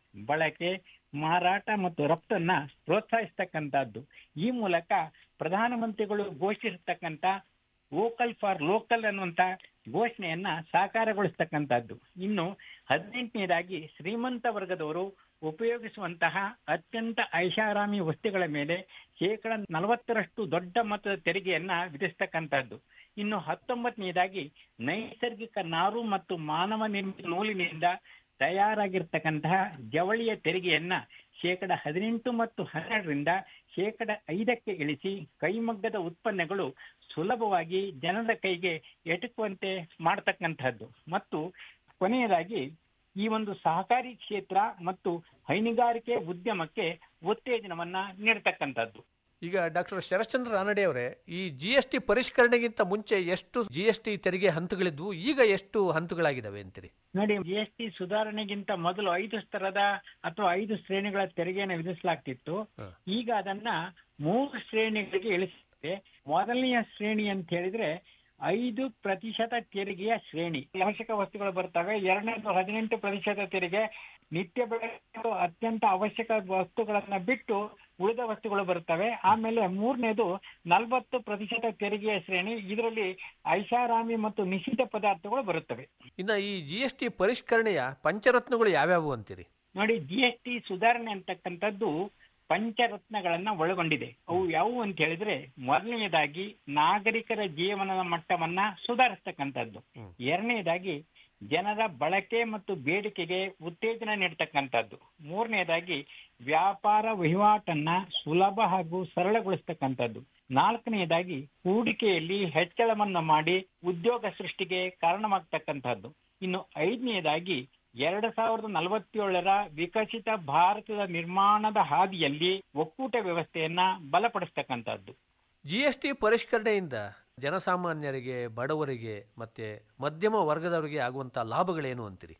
ಬಳಕೆ ಮಾರಾಟ ಮತ್ತು ರಫ್ತನ್ನ ಪ್ರೋತ್ಸಾಹಿಸ್ತಕ್ಕಂಥದ್ದು ಈ ಮೂಲಕ ಪ್ರಧಾನಮಂತ್ರಿಗಳು ಘೋಷಿಸತಕ್ಕಂತ ವೋಕಲ್ ಫಾರ್ ಲೋಕಲ್ ಅನ್ನುವಂತ ಘೋಷಣೆಯನ್ನ ಸಾಕಾರಗೊಳಿಸ್ತಕ್ಕಂಥದ್ದು ಇನ್ನು ಹದಿನೆಂಟನೇದಾಗಿ ಶ್ರೀಮಂತ ವರ್ಗದವರು ಉಪಯೋಗಿಸುವಂತಹ ಅತ್ಯಂತ ಐಷಾರಾಮಿ ವಸ್ತುಗಳ ಮೇಲೆ ಶೇಕಡ ನಲವತ್ತರಷ್ಟು ದೊಡ್ಡ ಮೊತ್ತದ ತೆರಿಗೆಯನ್ನ ವಿಧಿಸ್ತಕ್ಕಂಥದ್ದು ಇನ್ನು ಹತ್ತೊಂಬತ್ತನೇದಾಗಿ ನೈಸರ್ಗಿಕ ನಾರು ಮತ್ತು ಮಾನವ ನಿರ್ಮಿತ ನೂಲಿನಿಂದ ತಯಾರಾಗಿರ್ತಕ್ಕಂತಹ ಜವಳಿಯ ತೆರಿಗೆಯನ್ನ ಶೇಕಡ ಹದಿನೆಂಟು ಮತ್ತು ಹನ್ನೆರಡರಿಂದ ಶೇಕಡ ಐದಕ್ಕೆ ಇಳಿಸಿ ಕೈಮಗ್ಗದ ಉತ್ಪನ್ನಗಳು ಸುಲಭವಾಗಿ ಜನರ ಕೈಗೆ ಎಟುಕುವಂತೆ ಮಾಡತಕ್ಕಂತಹದ್ದು ಮತ್ತು ಕೊನೆಯದಾಗಿ ಈ ಒಂದು ಸಹಕಾರಿ ಕ್ಷೇತ್ರ ಮತ್ತು ಹೈನುಗಾರಿಕೆ ಉದ್ಯಮಕ್ಕೆ ಉತ್ತೇಜನವನ್ನ ನೀಡತಕ್ಕಂಥದ್ದು ಈಗ ಡಾಕ್ಟರ್ ಶರಶ್ಚಂದ್ರ ರಾನಡೆ ಅವರೇ ಈ ಜಿ ಎಸ್ ಟಿ ಪರಿಷ್ಕರಣೆಗಿಂತ ಮುಂಚೆ ಎಷ್ಟು ಜಿ ಎಸ್ ಟಿ ತೆರಿಗೆ ಹಂತಗಳಿದ್ವು ಈಗ ಎಷ್ಟು ಹಂತಗಳಾಗಿದ್ದಾವೆ ಅಂತೀರಿ ನೋಡಿ ಜಿ ಎಸ್ ಟಿ ಸುಧಾರಣೆಗಿಂತ ಮೊದಲು ಐದು ಸ್ತರದ ಅಥವಾ ಐದು ಶ್ರೇಣಿಗಳ ತೆರಿಗೆಯನ್ನು ವಿಧಿಸಲಾಗ್ತಿತ್ತು ಹ. ಈಗ ಅದನ್ನ ಮೂರು ಶ್ರೇಣಿಗಳಿಗೆ ಇಳಿಸಿದೆ ಮೊದಲನೆಯ ಶ್ರೇಣಿ ಅಂತ ಹೇಳಿದ್ರೆ ಐದು ಪ್ರತಿಶತ ತೆರಿಗೆಯ ಶ್ರೇಣಿ ಅವಶ್ಯಕ ವಸ್ತುಗಳು ಬರ್ತವೆ ಎರಡನೇದು ಹದಿನೆಂಟು ಪ್ರತಿಶತ ತೆರಿಗೆ ನಿತ್ಯ ಬಳಕೆ ಅತ್ಯಂತ ಅವಶ್ಯಕ ವಸ್ತುಗಳನ್ನ ಬಿಟ್ಟು ಉಳಿದ ವಸ್ತುಗಳು ಬರ್ತವೆ ಆಮೇಲೆ ಮೂರನೇದು ನಲವತ್ತು ಪ್ರತಿಶತ ತೆರಿಗೆಯ ಶ್ರೇಣಿ ಇದರಲ್ಲಿ ಐಷಾರಾಮಿ ಮತ್ತು ನಿಷಿದ್ಧ ಪದಾರ್ಥಗಳು ಬರುತ್ತವೆ ಇನ್ನ ಈ ಜಿ ಎಸ್ ಟಿ ಪರಿಷ್ಕರಣೆಯ ಪಂಚರತ್ನಗಳು ಯಾವ್ಯಾವು ಅಂತೀರಿ ನೋಡಿ ಜಿ ಎಸ್ ಟಿ ಸುಧಾರಣೆ ಅಂತಕ್ಕಂಥದ್ದು ಪಂಚರತ್ನಗಳನ್ನ ಒಳಗೊಂಡಿದೆ ಅವು ಯಾವುವು ಅಂತ ಹೇಳಿದ್ರೆ ಮೊದಲನೆಯದಾಗಿ ನಾಗರಿಕರ ಜೀವನದ ಮಟ್ಟವನ್ನ ಸುಧಾರಿಸ್ತಕ್ಕಂಥದ್ದು ಹ್ಮ್. ಎರಡನೇದಾಗಿ ಜನರ ಬಳಕೆ ಮತ್ತು ಬೇಡಿಕೆಗೆ ಉತ್ತೇಜನ ನೀಡ್ತಕ್ಕಂಥದ್ದು ಮೂರನೇದಾಗಿ ವ್ಯಾಪಾರ ವಹಿವಾಟನ್ನ ಸುಲಭ ಹಾಗೂ ಸರಳಗೊಳಿಸ್ತಕ್ಕಂಥದ್ದು ನಾಲ್ಕನೆಯದಾಗಿ ಹೂಡಿಕೆಯಲ್ಲಿ ಹೆಚ್ಚಳವನ್ನ ಮಾಡಿ ಉದ್ಯೋಗ ಸೃಷ್ಟಿಗೆ ಕಾರಣವಾಗ್ತಕ್ಕಂಥದ್ದು ಇನ್ನು ಐದನೆಯದಾಗಿ ಎರಡ್ ಸಾವಿರದ ನಲವತ್ತೇಳರ ವಿಕಸಿತ ಭಾರತದ ನಿರ್ಮಾಣದ ಹಾದಿಯಲ್ಲಿ ಒಕ್ಕೂಟ ವ್ಯವಸ್ಥೆಯನ್ನ ಬಲಪಡಿಸ್ತಕ್ಕಂಥದ್ದು ಜಿ ಎಸ್ ಟಿ ಪರಿಷ್ಕರಣೆಯಿಂದ ಜನಸಾಮಾನ್ಯರಿಗೆ ಬಡವರಿಗೆ ಮತ್ತೆ ಮಧ್ಯಮ ವರ್ಗದವರಿಗೆ ಆಗುವಂತ ಲಾಭಗಳೇನು ಅಂತೀರಿ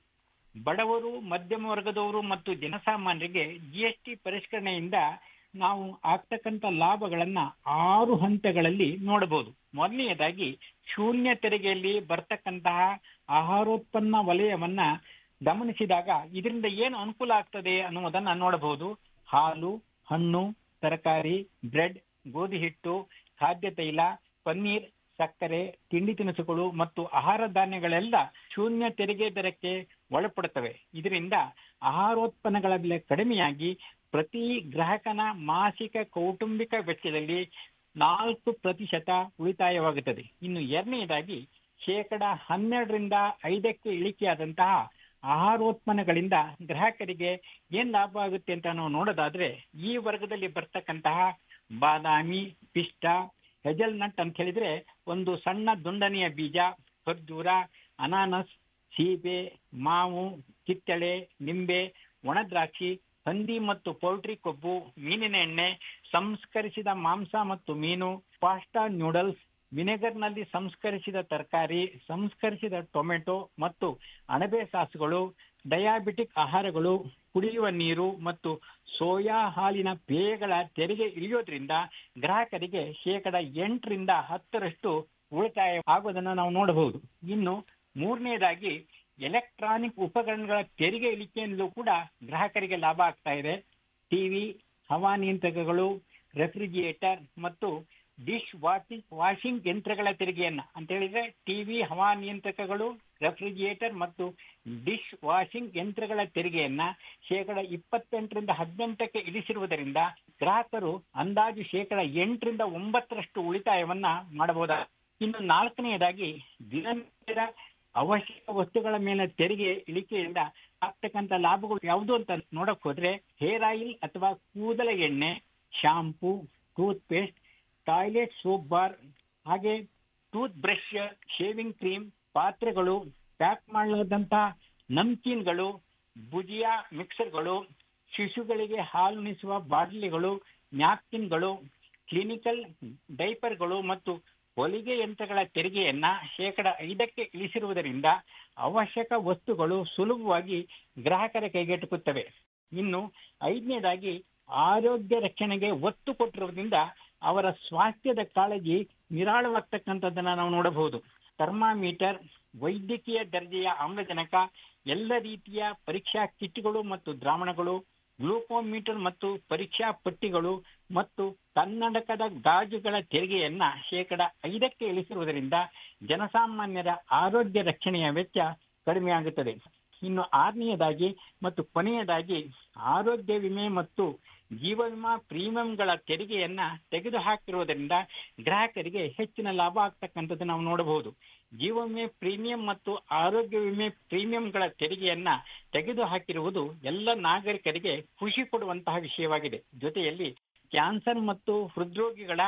ಬಡವರು ಮಧ್ಯಮ ವರ್ಗದವರು ಮತ್ತು ಜನಸಾಮಾನ್ಯರಿಗೆ ಜಿ ಎಸ್ ಟಿ ಪರಿಷ್ಕರಣೆಯಿಂದ ನಾವು ಆಗ್ತಕ್ಕಂಥ ಲಾಭಗಳನ್ನ ಆರು ಹಂತಗಳಲ್ಲಿ ನೋಡಬಹುದು ಮೊದಲನೆಯದಾಗಿ ಶೂನ್ಯ ತೆರಿಗೆಯಲ್ಲಿ ಬರ್ತಕ್ಕಂತಹ ಆಹಾರೋತ್ಪನ್ನ ವಲಯವನ್ನ ಗಮನಿಸಿದಾಗ ಇದರಿಂದ ಏನು ಅನುಕೂಲ ಆಗ್ತದೆ ಅನ್ನುವುದನ್ನ ನೋಡಬಹುದು ಹಾಲು ಹಣ್ಣು ತರಕಾರಿ ಬ್ರೆಡ್ ಗೋಧಿ ಹಿಟ್ಟು ಖಾದ್ಯ ತೈಲ ಪನ್ನೀರ್ ಸಕ್ಕರೆ ತಿಂಡಿ ತಿನಿಸುಗಳು ಮತ್ತು ಆಹಾರ ಧಾನ್ಯಗಳೆಲ್ಲ ಶೂನ್ಯ ತೆರಿಗೆ ದರಕ್ಕೆ ಒಳಪಡುತ್ತವೆ ಇದರಿಂದ ಆಹಾರೋತ್ಪನ್ನಗಳ ಬೆಲೆ ಕಡಿಮೆಯಾಗಿ ಪ್ರತಿ ಗ್ರಾಹಕನ ಮಾಸಿಕ ಕೌಟುಂಬಿಕ ವೆಚ್ಚದಲ್ಲಿ ನಾಲ್ಕು ಪ್ರತಿಶತ ಉಳಿತಾಯವಾಗುತ್ತದೆ ಇನ್ನು ಎರಡನೆಯದಾಗಿ ಶೇಕಡ ಹನ್ನೆರಡರಿಂದ ಐದಕ್ಕೆ ಇಳಿಕೆಯಾದಂತಹ ಆಹಾರೋತ್ಪನ್ನಗಳಿಂದ ಗ್ರಾಹಕರಿಗೆ ಏನ್ ಲಾಭ ಆಗುತ್ತೆ ಅಂತ ನಾವು ನೋಡೋದಾದ್ರೆ ಈ ವರ್ಗದಲ್ಲಿ ಬರ್ತಕ್ಕಂತಹ ಬಾದಾಮಿ ಪಿಷ್ಟ ಹೆಜಲ್ನಟ್ ಅಂತ ಹೇಳಿದ್ರೆ ಒಂದು ಸಣ್ಣ ದುಂಡನೆಯ ಬೀಜ ಖರ್ಜೂರ ಅನಾನಸ್ ಸೀಬೆ ಮಾವು ಕಿತ್ತಳೆ ನಿಂಬೆ ಒಣದ್ರಾಕ್ಷಿ ಹಂದಿ ಮತ್ತು ಪೌಲ್ಟ್ರಿ ಕೊಬ್ಬು ಮೀನಿನ ಎಣ್ಣೆ ಸಂಸ್ಕರಿಸಿದ ಮಾಂಸ ಮತ್ತು ಮೀನು ಪಾಸ್ಟಾ ನ್ಯೂಡಲ್ಸ್ ವಿನೆಗರ್ನಲ್ಲಿ ಸಂಸ್ಕರಿಸಿದ ತರಕಾರಿ ಸಂಸ್ಕರಿಸಿದ ಟೊಮೆಟೊ ಮತ್ತು ಅಣಬೆ ಸಾಸುಗಳು ಡಯಾಬಿಟಿಕ್ ಆಹಾರಗಳು ಕುಡಿಯುವ ನೀರು ಮತ್ತು ಸೋಯಾ ಹಾಲಿನ ಪೇಯಗಳ ತೆರಿಗೆ ಇಳಿಯೋದ್ರಿಂದ ಗ್ರಾಹಕರಿಗೆ ಶೇಕಡ ಎಂಟರಿಂದ ಹತ್ತರಷ್ಟು ಉಳಿತಾಯ ಆಗೋದನ್ನ ನಾವು ನೋಡಬಹುದು ಇನ್ನು ಮೂರನೇದಾಗಿ ಎಲೆಕ್ಟ್ರಾನಿಕ್ ಉಪಕರಣಗಳ ತೆರಿಗೆ ಇಳಿಕೆಯಲ್ಲೂ ಕೂಡ ಗ್ರಾಹಕರಿಗೆ ಲಾಭ ಆಗ್ತಾ ಇದೆ ಟಿವಿ ಹವಾನಿಯಂತ್ರಕಗಳು ರೆಫ್ರಿಜಿರೇಟರ್ ಮತ್ತು ಡಿಶ್ ವಾಷಿಂಗ್ ವಾಷಿಂಗ್ ಯಂತ್ರಗಳ ತೆರಿಗೆಯನ್ನ ಅಂತ ಹೇಳಿದ್ರೆ ಟಿವಿ ಹವಾನಿಯಂತ್ರಕಗಳು ರೆಫ್ರಿಜಿರೇಟರ್ ಮತ್ತು ಡಿಶ್ ವಾಷಿಂಗ್ ಯಂತ್ರಗಳ ತೆರಿಗೆಯನ್ನ ಶೇಕಡ ಇಪ್ಪತ್ತೆಂಟರಿಂದ ಹದಿನೆಂಟಕ್ಕೆ ಇಳಿಸಿರುವುದರಿಂದ ಗ್ರಾಹಕರು ಅಂದಾಜು ಶೇಕಡ ಎಂಟರಿಂದ ಒಂಬತ್ತರಷ್ಟು ಉಳಿತಾಯವನ್ನ ಮಾಡಬಹುದಾಗಿದೆ ಇನ್ನು ನಾಲ್ಕನೆಯದಾಗಿ ದಿನನಿತ್ಯದ ಅವಶ್ಯಕ ವಸ್ತುಗಳ ಮೇಲೆ ತೆರಿಗೆ ಇಳಿಕೆಯಿಂದ ಆಗ್ತಕ್ಕಂಥ ಲಾಭಗಳು ಯಾವುದು ಅಂತ ನೋಡಕ್ ಹೋದ್ರೆ ಹೇರ್ ಆಯಿಲ್ ಅಥವಾ ಕೂದಲ ಎಣ್ಣೆ shampoo toothpaste toilet soap bar ಹಾಗೆ ಟೂತ್ ಬ್ರಷ್ ಶೇವಿಂಗ್ ಕ್ರೀಮ್ ಪಾತ್ರೆಗಳು ಪ್ಯಾಕ್ ಮಾಡಲಾದಂತಹ ನಮ್ಕೀನ್ಗಳು ಭುಜಿಯಾ ಮಿಕ್ಸರ್ಗಳು ಶಿಶುಗಳಿಗೆ ಹಾಲುಣಿಸುವ ಬಾಟಲಿಗಳು ನ್ಯಾಪ್ಕಿನ್ಗಳು ಕ್ಲಿನಿಕಲ್ ಡೈಪರ್ಗಳು ಮತ್ತು ಹೊಲಿಗೆ ಯಂತ್ರಗಳ ತೆರಿಗೆಯನ್ನ ಶೇಕಡ ಐದಕ್ಕೆ ಇಳಿಸಿರುವುದರಿಂದ ಅವಶ್ಯಕ ವಸ್ತುಗಳು ಸುಲಭವಾಗಿ ಗ್ರಾಹಕರ ಕೈಗೆಟುಕುತ್ತವೆ ಇನ್ನು ಐದನೇದಾಗಿ ಆರೋಗ್ಯ ರಕ್ಷಣೆಗೆ ಒತ್ತು ಕೊಟ್ಟಿರುವುದರಿಂದ ಅವರ ಸ್ವಾಸ್ಥ್ಯದ ಕಾಳಜಿ ನಿರಾಳವಾಗ್ತಕ್ಕಂಥದ್ದನ್ನ ನಾವು ನೋಡಬಹುದು ಥರ್ಮಾಮೀಟರ್ ವೈದ್ಯಕೀಯ ದರ್ಜೆಯ ಆಮ್ಲಜನಕ ಎಲ್ಲ ರೀತಿಯ ಪರೀಕ್ಷಾ ಕಿಟ್ಗಳು ಮತ್ತು ದ್ರಾವಣಗಳು ಗ್ಲೂಕೋಮೀಟರ್ ಮತ್ತು ಪರೀಕ್ಷಾ ಪಟ್ಟಿಗಳು ಮತ್ತು ಕನ್ನಡಕದ ಗಾಜುಗಳ ತೆರಿಗೆಯನ್ನ ಶೇಕಡ ಐದಕ್ಕೆ ಇಳಿಸಿರುವುದರಿಂದ ಜನಸಾಮಾನ್ಯರ ಆರೋಗ್ಯ ರಕ್ಷಣೆಯ ವೆಚ್ಚ ಕಡಿಮೆಯಾಗುತ್ತದೆ ಇನ್ನು ಆರನೆಯದಾಗಿ ಮತ್ತು ಕೊನೆಯದಾಗಿ ಆರೋಗ್ಯ ವಿಮೆ ಮತ್ತು ಜೀವ ವಿಮಾ ಪ್ರೀಮಿಯಂಗಳ ತೆರಿಗೆಯನ್ನ ತೆಗೆದುಹಾಕಿರುವುದರಿಂದ ಗ್ರಾಹಕರಿಗೆ ಹೆಚ್ಚಿನ ಲಾಭ ಆಗ್ತಕ್ಕಂಥದ್ದು ನಾವು ನೋಡಬಹುದು ಜೀವ ವಿಮೆ ಪ್ರೀಮಿಯಂ ಮತ್ತು ಆರೋಗ್ಯ ವಿಮೆ ಪ್ರೀಮಿಯಂಗಳ ತೆರಿಗೆಯನ್ನ ತೆಗೆದು ಹಾಕಿರುವುದು ಎಲ್ಲ ನಾಗರಿಕರಿಗೆ ಖುಷಿ ಕೊಡುವಂತಹ ವಿಷಯವಾಗಿದೆ ಜೊತೆಯಲ್ಲಿ ಕ್ಯಾನ್ಸರ್ ಮತ್ತು ಹೃದ್ರೋಗಿಗಳ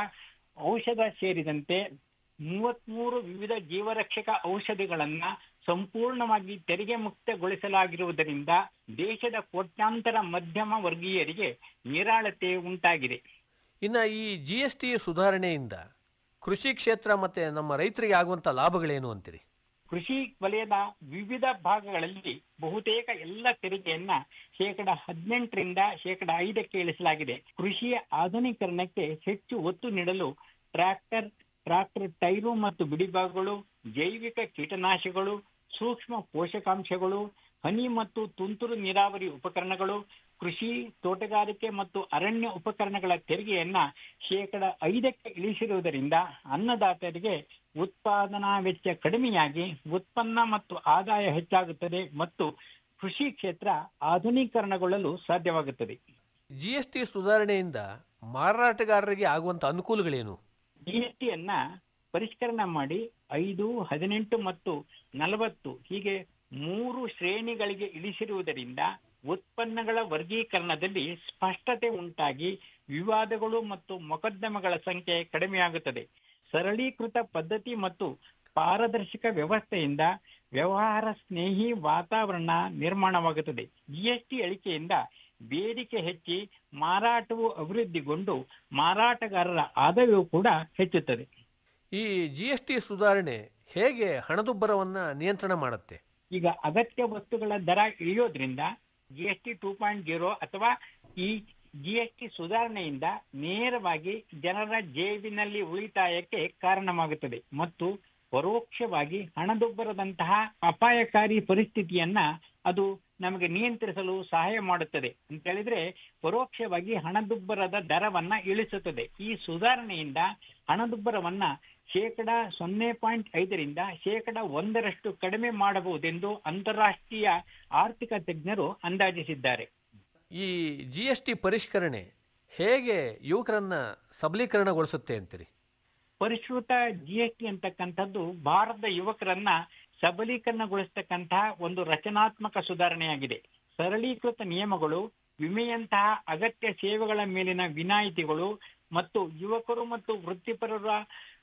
ಔಷಧ ಸೇರಿದಂತೆ ಮೂವತ್ಮೂರು ವಿವಿಧ ಜೀವರಕ್ಷಕ ಔಷಧಿಗಳನ್ನ ಸಂಪೂರ್ಣವಾಗಿ ತೆರಿಗೆ ಮುಕ್ತಗೊಳಿಸಲಾಗಿರುವುದರಿಂದ ದೇಶದ ಕೋಟ್ಯಾಂತರ ಮಧ್ಯಮ ವರ್ಗೀಯರಿಗೆ ನಿರಾಳತೆ ಉಂಟಾಗಿದೆ ಇನ್ನ ಈ ಜಿ ಎಸ್ ಟಿ ಸುಧಾರಣೆಯಿಂದ ಕೃಷಿ ಕ್ಷೇತ್ರ ಮತ್ತೆ ನಮ್ಮ ರೈತರಿಗೆ ಆಗುವಂತ ಲಾಭಗಳೇನು ಅಂತೀರಿ ಕೃಷಿ ವಲಯದ ವಿವಿಧ ಭಾಗಗಳಲ್ಲಿ ಬಹುತೇಕ ಎಲ್ಲ ತೆರಿಗೆಯನ್ನ ಶೇಕಡ ಹದಿನೆಂಟರಿಂದ ಶೇಕಡ ಐದಕ್ಕೆ ಇಳಿಸಲಾಗಿದೆ ಕೃಷಿಯ ಆಧುನೀಕರಣಕ್ಕೆ ಹೆಚ್ಚು ಒತ್ತು ನೀಡಲು ಟ್ರ್ಯಾಕ್ಟರ್ ಟ್ರಾಕ್ಟರ್ ಟೈರು ಮತ್ತು ಬಿಡಿಭಾಗಗಳು ಜೈವಿಕ ಕೀಟನಾಶಕಗಳು ಸೂಕ್ಷ್ಮ ಪೋಷಕಾಂಶಗಳು ಹನಿ ಮತ್ತು ತುಂತುರು ನೀರಾವರಿ ಉಪಕರಣಗಳು ಕೃಷಿ ತೋಟಗಾರಿಕೆ ಮತ್ತು ಅರಣ್ಯ ಉಪಕರಣಗಳ ತೆರಿಗೆಯನ್ನ ಶೇಕಡ ಐದಕ್ಕೆ ಇಳಿಸಿರುವುದರಿಂದ ಅನ್ನದಾತರಿಗೆ ಉತ್ಪಾದನಾ ವೆಚ್ಚ ಕಡಿಮೆಯಾಗಿ ಉತ್ಪನ್ನ ಮತ್ತು ಆದಾಯ ಹೆಚ್ಚಾಗುತ್ತದೆ ಮತ್ತು ಕೃಷಿ ಕ್ಷೇತ್ರ ಆಧುನೀಕರಣಗೊಳ್ಳಲು ಸಾಧ್ಯವಾಗುತ್ತದೆ ಜಿ ಎಸ್ ಟಿ ಸುಧಾರಣೆಯಿಂದ ಮಾರಾಟಗಾರರಿಗೆ ಆಗುವಂತ ಅನುಕೂಲಗಳೇನು ಜಿಎಸ್ಟಿಯನ್ನ ಪರಿಷ್ಕರಣೆ ಮಾಡಿ ಐದು ಹದಿನೆಂಟು ಮತ್ತು ನಲವತ್ತು ಹೀಗೆ ಮೂರು ಶ್ರೇಣಿಗಳಿಗೆ ಇಳಿಸಿರುವುದರಿಂದ ಉತ್ಪನ್ನಗಳ ವರ್ಗೀಕರಣದಲ್ಲಿ ಸ್ಪಷ್ಟತೆ ಉಂಟಾಗಿ ವಿವಾದಗಳು ಮತ್ತು ಮೊಕದ್ದಮೆಗಳ ಸಂಖ್ಯೆ ಕಡಿಮೆಯಾಗುತ್ತದೆ ಸರಳೀಕೃತ ಪದ್ಧತಿ ಮತ್ತು ಪಾರದರ್ಶಕ ವ್ಯವಸ್ಥೆಯಿಂದ ವ್ಯವಹಾರ ಸ್ನೇಹಿ ವಾತಾವರಣ ನಿರ್ಮಾಣವಾಗುತ್ತದೆ ಜಿಎಸ್ಟಿ ಅಳಿಕೆಯಿಂದ ಬೇಡಿಕೆ ಹೆಚ್ಚಿ ಮಾರಾಟವು ಅಭಿವೃದ್ಧಿಗೊಂಡು ಮಾರಾಟಗಾರರ ಆದಾಯವೂ ಕೂಡ ಹೆಚ್ಚುತ್ತದೆ ಈ ಜಿ ಎಸ್ ಟಿ ಸುಧಾರಣೆ ಹೇಗೆ ಹಣದುಬ್ಬರವನ್ನ ನಿಯಂತ್ರಣ ಮಾಡುತ್ತೆ ಈಗ ಅಗತ್ಯ ವಸ್ತುಗಳ ದರ ಇಳಿಯೋದ್ರಿಂದ ಜಿಎಸ್ಟಿ ಟೂ ಪಾಯಿಂಟ್ ಜೀರೋ ಅಥವಾ ಈ ಜಿಎಸ್ಟಿ ಸುಧಾರಣೆಯಿಂದ ನೇರವಾಗಿ ಜನರ ಜೇಬಿನಲ್ಲಿ ಉಳಿತಾಯಕ್ಕೆ ಕಾರಣವಾಗುತ್ತದೆ ಮತ್ತು ಪರೋಕ್ಷವಾಗಿ ಹಣದುಬ್ಬರದಂತಹ ಅಪಾಯಕಾರಿ ಪರಿಸ್ಥಿತಿಯನ್ನ ಅದು ನಮಗೆ ನಿಯಂತ್ರಿಸಲು ಸಹಾಯ ಮಾಡುತ್ತದೆ ಅಂತ ಹೇಳಿದ್ರೆ ಪರೋಕ್ಷವಾಗಿ ಹಣದುಬ್ಬರದ ದರವನ್ನ ಇಳಿಸುತ್ತದೆ ಈ ಸುಧಾರಣೆಯಿಂದ ಹಣದುಬ್ಬರವನ್ನ ಶೇಕಡ ಸೊನ್ನೆ ಪಾಯಿಂಟ್ ಐದರಿಂದ ಶೇಕಡ ಒಂದರಷ್ಟು ಕಡಿಮೆ ಮಾಡಬಹುದೆಂದು ಅಂತಾರಾಷ್ಟ್ರೀಯ ಆರ್ಥಿಕ ತಜ್ಞರು ಅಂದಾಜಿಸಿದ್ದಾರೆ ಈ ಜಿ ಎಸ್ ಟಿ ಪರಿಷ್ಕರಣೆ ಹೇಗೆ ಯುವಕರನ್ನ ಸಬಲೀಕರಣಗೊಳಿಸುತ್ತೆ ಅಂತೀರಿ ಪರಿಷ್ಕೃತ ಜಿಎಸ್ಟಿ ಅಂತಕ್ಕಂಥದ್ದು ಭಾರತದ ಯುವಕರನ್ನ ಸಬಲೀಕರಣಗೊಳಿಸ್ತಕ್ಕಂತಹ ಒಂದು ರಚನಾತ್ಮಕ ಸುಧಾರಣೆಯಾಗಿದೆ ಸರಳೀಕೃತ ನಿಯಮಗಳು ವಿಮೆಯಂತಹ ಅಗತ್ಯ ಸೇವೆಗಳ ಮೇಲಿನ ವಿನಾಯಿತಿಗಳು ಮತ್ತು ಯುವಕರು ಮತ್ತು ವೃತ್ತಿಪರರ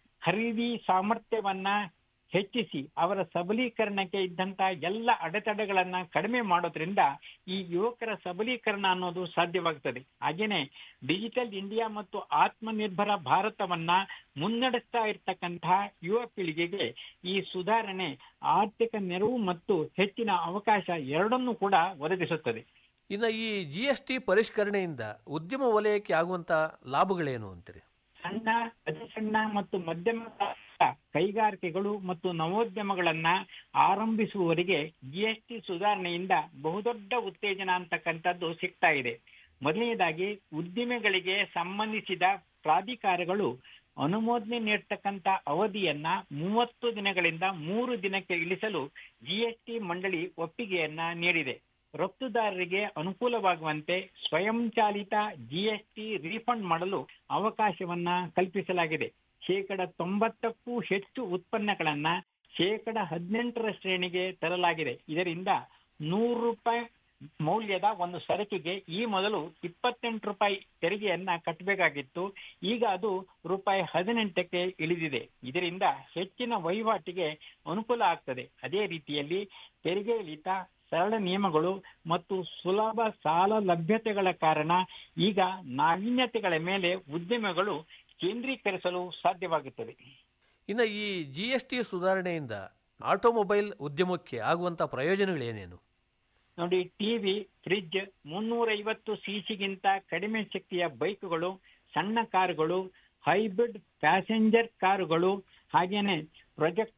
ಖರೀದಿ ಸಾಮರ್ಥ್ಯವನ್ನ ಹೆಚ್ಚಿಸಿ ಅವರ ಸಬಲೀಕರಣಕ್ಕೆ ಇದ್ದಂತಹ ಎಲ್ಲ ಅಡೆತಡೆಗಳನ್ನ ಕಡಿಮೆ ಮಾಡೋದ್ರಿಂದ ಈ ಯುವಕರ ಸಬಲೀಕರಣ ಅನ್ನೋದು ಸಾಧ್ಯವಾಗ್ತದೆ ಹಾಗೇನೆ ಡಿಜಿಟಲ್ ಇಂಡಿಯಾ ಮತ್ತು ಆತ್ಮನಿರ್ಭರ ಭಾರತವನ್ನ ಮುನ್ನಡೆಸ್ತಾ ಇರ್ತಕ್ಕಂತಹ ಯುವ ಪೀಳಿಗೆಗೆ ಈ ಸುಧಾರಣೆ ಆರ್ಥಿಕ ನೆರವು ಮತ್ತು ಹೆಚ್ಚಿನ ಅವಕಾಶ ಎರಡನ್ನೂ ಕೂಡ ಒದಗಿಸುತ್ತದೆ ಇನ್ನು ಈ ಜಿ ಎಸ್ ಟಿ ಪರಿಷ್ಕರಣೆಯಿಂದ ಉದ್ಯಮ ವಲಯಕ್ಕೆ ಆಗುವಂತ ಲಾಭಗಳೇನು ಅಂತೀರಿ ಸಣ್ಣ ಅತಿ ಸಣ್ಣ ಮತ್ತು ಮಧ್ಯಮ ಗಾತ್ರದ ಕೈಗಾರಿಕೆಗಳು ಮತ್ತು ನವೋದ್ಯಮಗಳನ್ನ ಆರಂಭಿಸುವವರಿಗೆ ಜಿಎಸ್ಟಿ ಸುಧಾರಣೆಯಿಂದ ಬಹುದೊಡ್ಡ ಉತ್ತೇಜನ ಅಂತಕ್ಕಂಥದ್ದು ಸಿಗ್ತಾ ಇದೆ ಮೊದಲನೇದಾಗಿ ಉದ್ದಿಮೆಗಳಿಗೆ ಸಂಬಂಧಿಸಿದ ಪ್ರಾಧಿಕಾರಗಳು ಅನುಮೋದನೆ ನೀಡ್ತಕ್ಕಂತ ಅವಧಿಯನ್ನ ಮೂವತ್ತು ದಿನಗಳಿಂದ ಮೂರು ದಿನಕ್ಕೆ ಇಳಿಸಲು ಜಿಎಸ್ಟಿ ಮಂಡಳಿ ಒಪ್ಪಿಗೆಯನ್ನ ನೀಡಿದೆ ರಫ್ತುದಾರರಿಗೆ ಅನುಕೂಲವಾಗುವಂತೆ ಸ್ವಯಂಚಾಲಿತ ಜಿಎಸ್ಟಿ ರೀಫಂಡ್ ಮಾಡಲು ಅವಕಾಶವನ್ನ ಕಲ್ಪಿಸಲಾಗಿದೆ ಶೇಕಡ ತೊಂಬತ್ತಕ್ಕೂ ಹೆಚ್ಚು ಉತ್ಪನ್ನಗಳನ್ನ ಶೇಕಡ ಹದಿನೆಂಟರ ಶ್ರೇಣಿಗೆ ತರಲಾಗಿದೆ ಇದರಿಂದ ನೂರು ರೂಪಾಯಿ ಮೌಲ್ಯದ ಒಂದು ಸರಕಿಗೆ ಈ ಮೊದಲು ಇಪ್ಪತ್ತೆಂಟು ರೂಪಾಯಿ ತೆರಿಗೆಯನ್ನ ಕಟ್ಟಬೇಕಾಗಿತ್ತು ಈಗ ಅದು ರೂಪಾಯಿ ಹದಿನೆಂಟಕ್ಕೆ ಇಳಿದಿದೆ ಇದರಿಂದ ಹೆಚ್ಚಿನ ವಹಿವಾಟಿಗೆ ಅನುಕೂಲ ಆಗ್ತದೆ ಅದೇ ರೀತಿಯಲ್ಲಿ ತೆರಿಗೆ ಇಳಿತ ಸರಳ ನಿಯಮಗಳು ಮತ್ತು ಸುಲಭ ಸಾಲ ಲಭ್ಯತೆಗಳ ಕಾರಣ ಈಗ ನಾವೀನ್ಯತೆಗಳ ಮೇಲೆ ಉದ್ಯಮಗಳು ಕೇಂದ್ರೀಕರಿಸಲು ಸಾಧ್ಯವಾಗುತ್ತದೆ ಇನ್ನು ಈ ಜಿ ಎಸ್ ಟಿ ಸುಧಾರಣೆಯಿಂದ ಆಟೋಮೊಬೈಲ್ ಉದ್ಯಮಕ್ಕೆ ಆಗುವಂತ ಪ್ರಯೋಜನಗಳೇನೇನು ನೋಡಿ ಟಿವಿ ಫ್ರಿಡ್ಜ್ ಮುನ್ನೂರೈವತ್ತು ಸಿಸಿಗಿಂತ ಕಡಿಮೆ ಶಕ್ತಿಯ ಬೈಕ್ಗಳು ಸಣ್ಣ ಕಾರುಗಳು ಹೈಬ್ರಿಡ್ ಪ್ಯಾಸೆಂಜರ್ ಕಾರುಗಳು ಹಾಗೇನೆ ಪ್ರೊಜೆಕ್ಟರ್ಸ್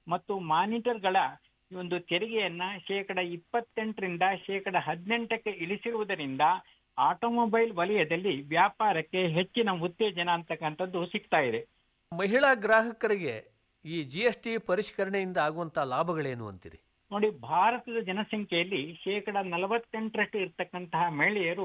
ಮತ್ತು ಮಾನಿಟರ್ಗಳ ಒಂದು ತೆರಿಗೆಯನ್ನ ಶೇಕಡ ಇಪ್ಪತ್ತೆಂಟರಿಂದ ಶೇಕಡ ಹದಿನೆಂಟಕ್ಕೆ ಇಳಿಸಿರುವುದರಿಂದ ಆಟೋಮೊಬೈಲ್ ವಲಯದಲ್ಲಿ ವ್ಯಾಪಾರಕ್ಕೆ ಹೆಚ್ಚಿನ ಉತ್ತೇಜನ ಅಂತಕ್ಕಂಥದ್ದು ಸಿಗ್ತಾ ಇದೆ ಮಹಿಳಾ ಗ್ರಾಹಕರಿಗೆ ಈ ಜಿ ಎಸ್ ಟಿ ಪರಿಷ್ಕರಣೆಯಿಂದ ಆಗುವಂತ ಲಾಭಗಳೇನು ಅಂತೀರಿ ನೋಡಿ ಭಾರತದ ಜನಸಂಖ್ಯೆಯಲ್ಲಿ ಶೇಕಡ ನಲವತ್ತೆಂಟರಷ್ಟು ಇರ್ತಕ್ಕಂತಹ ಮಹಿಳೆಯರು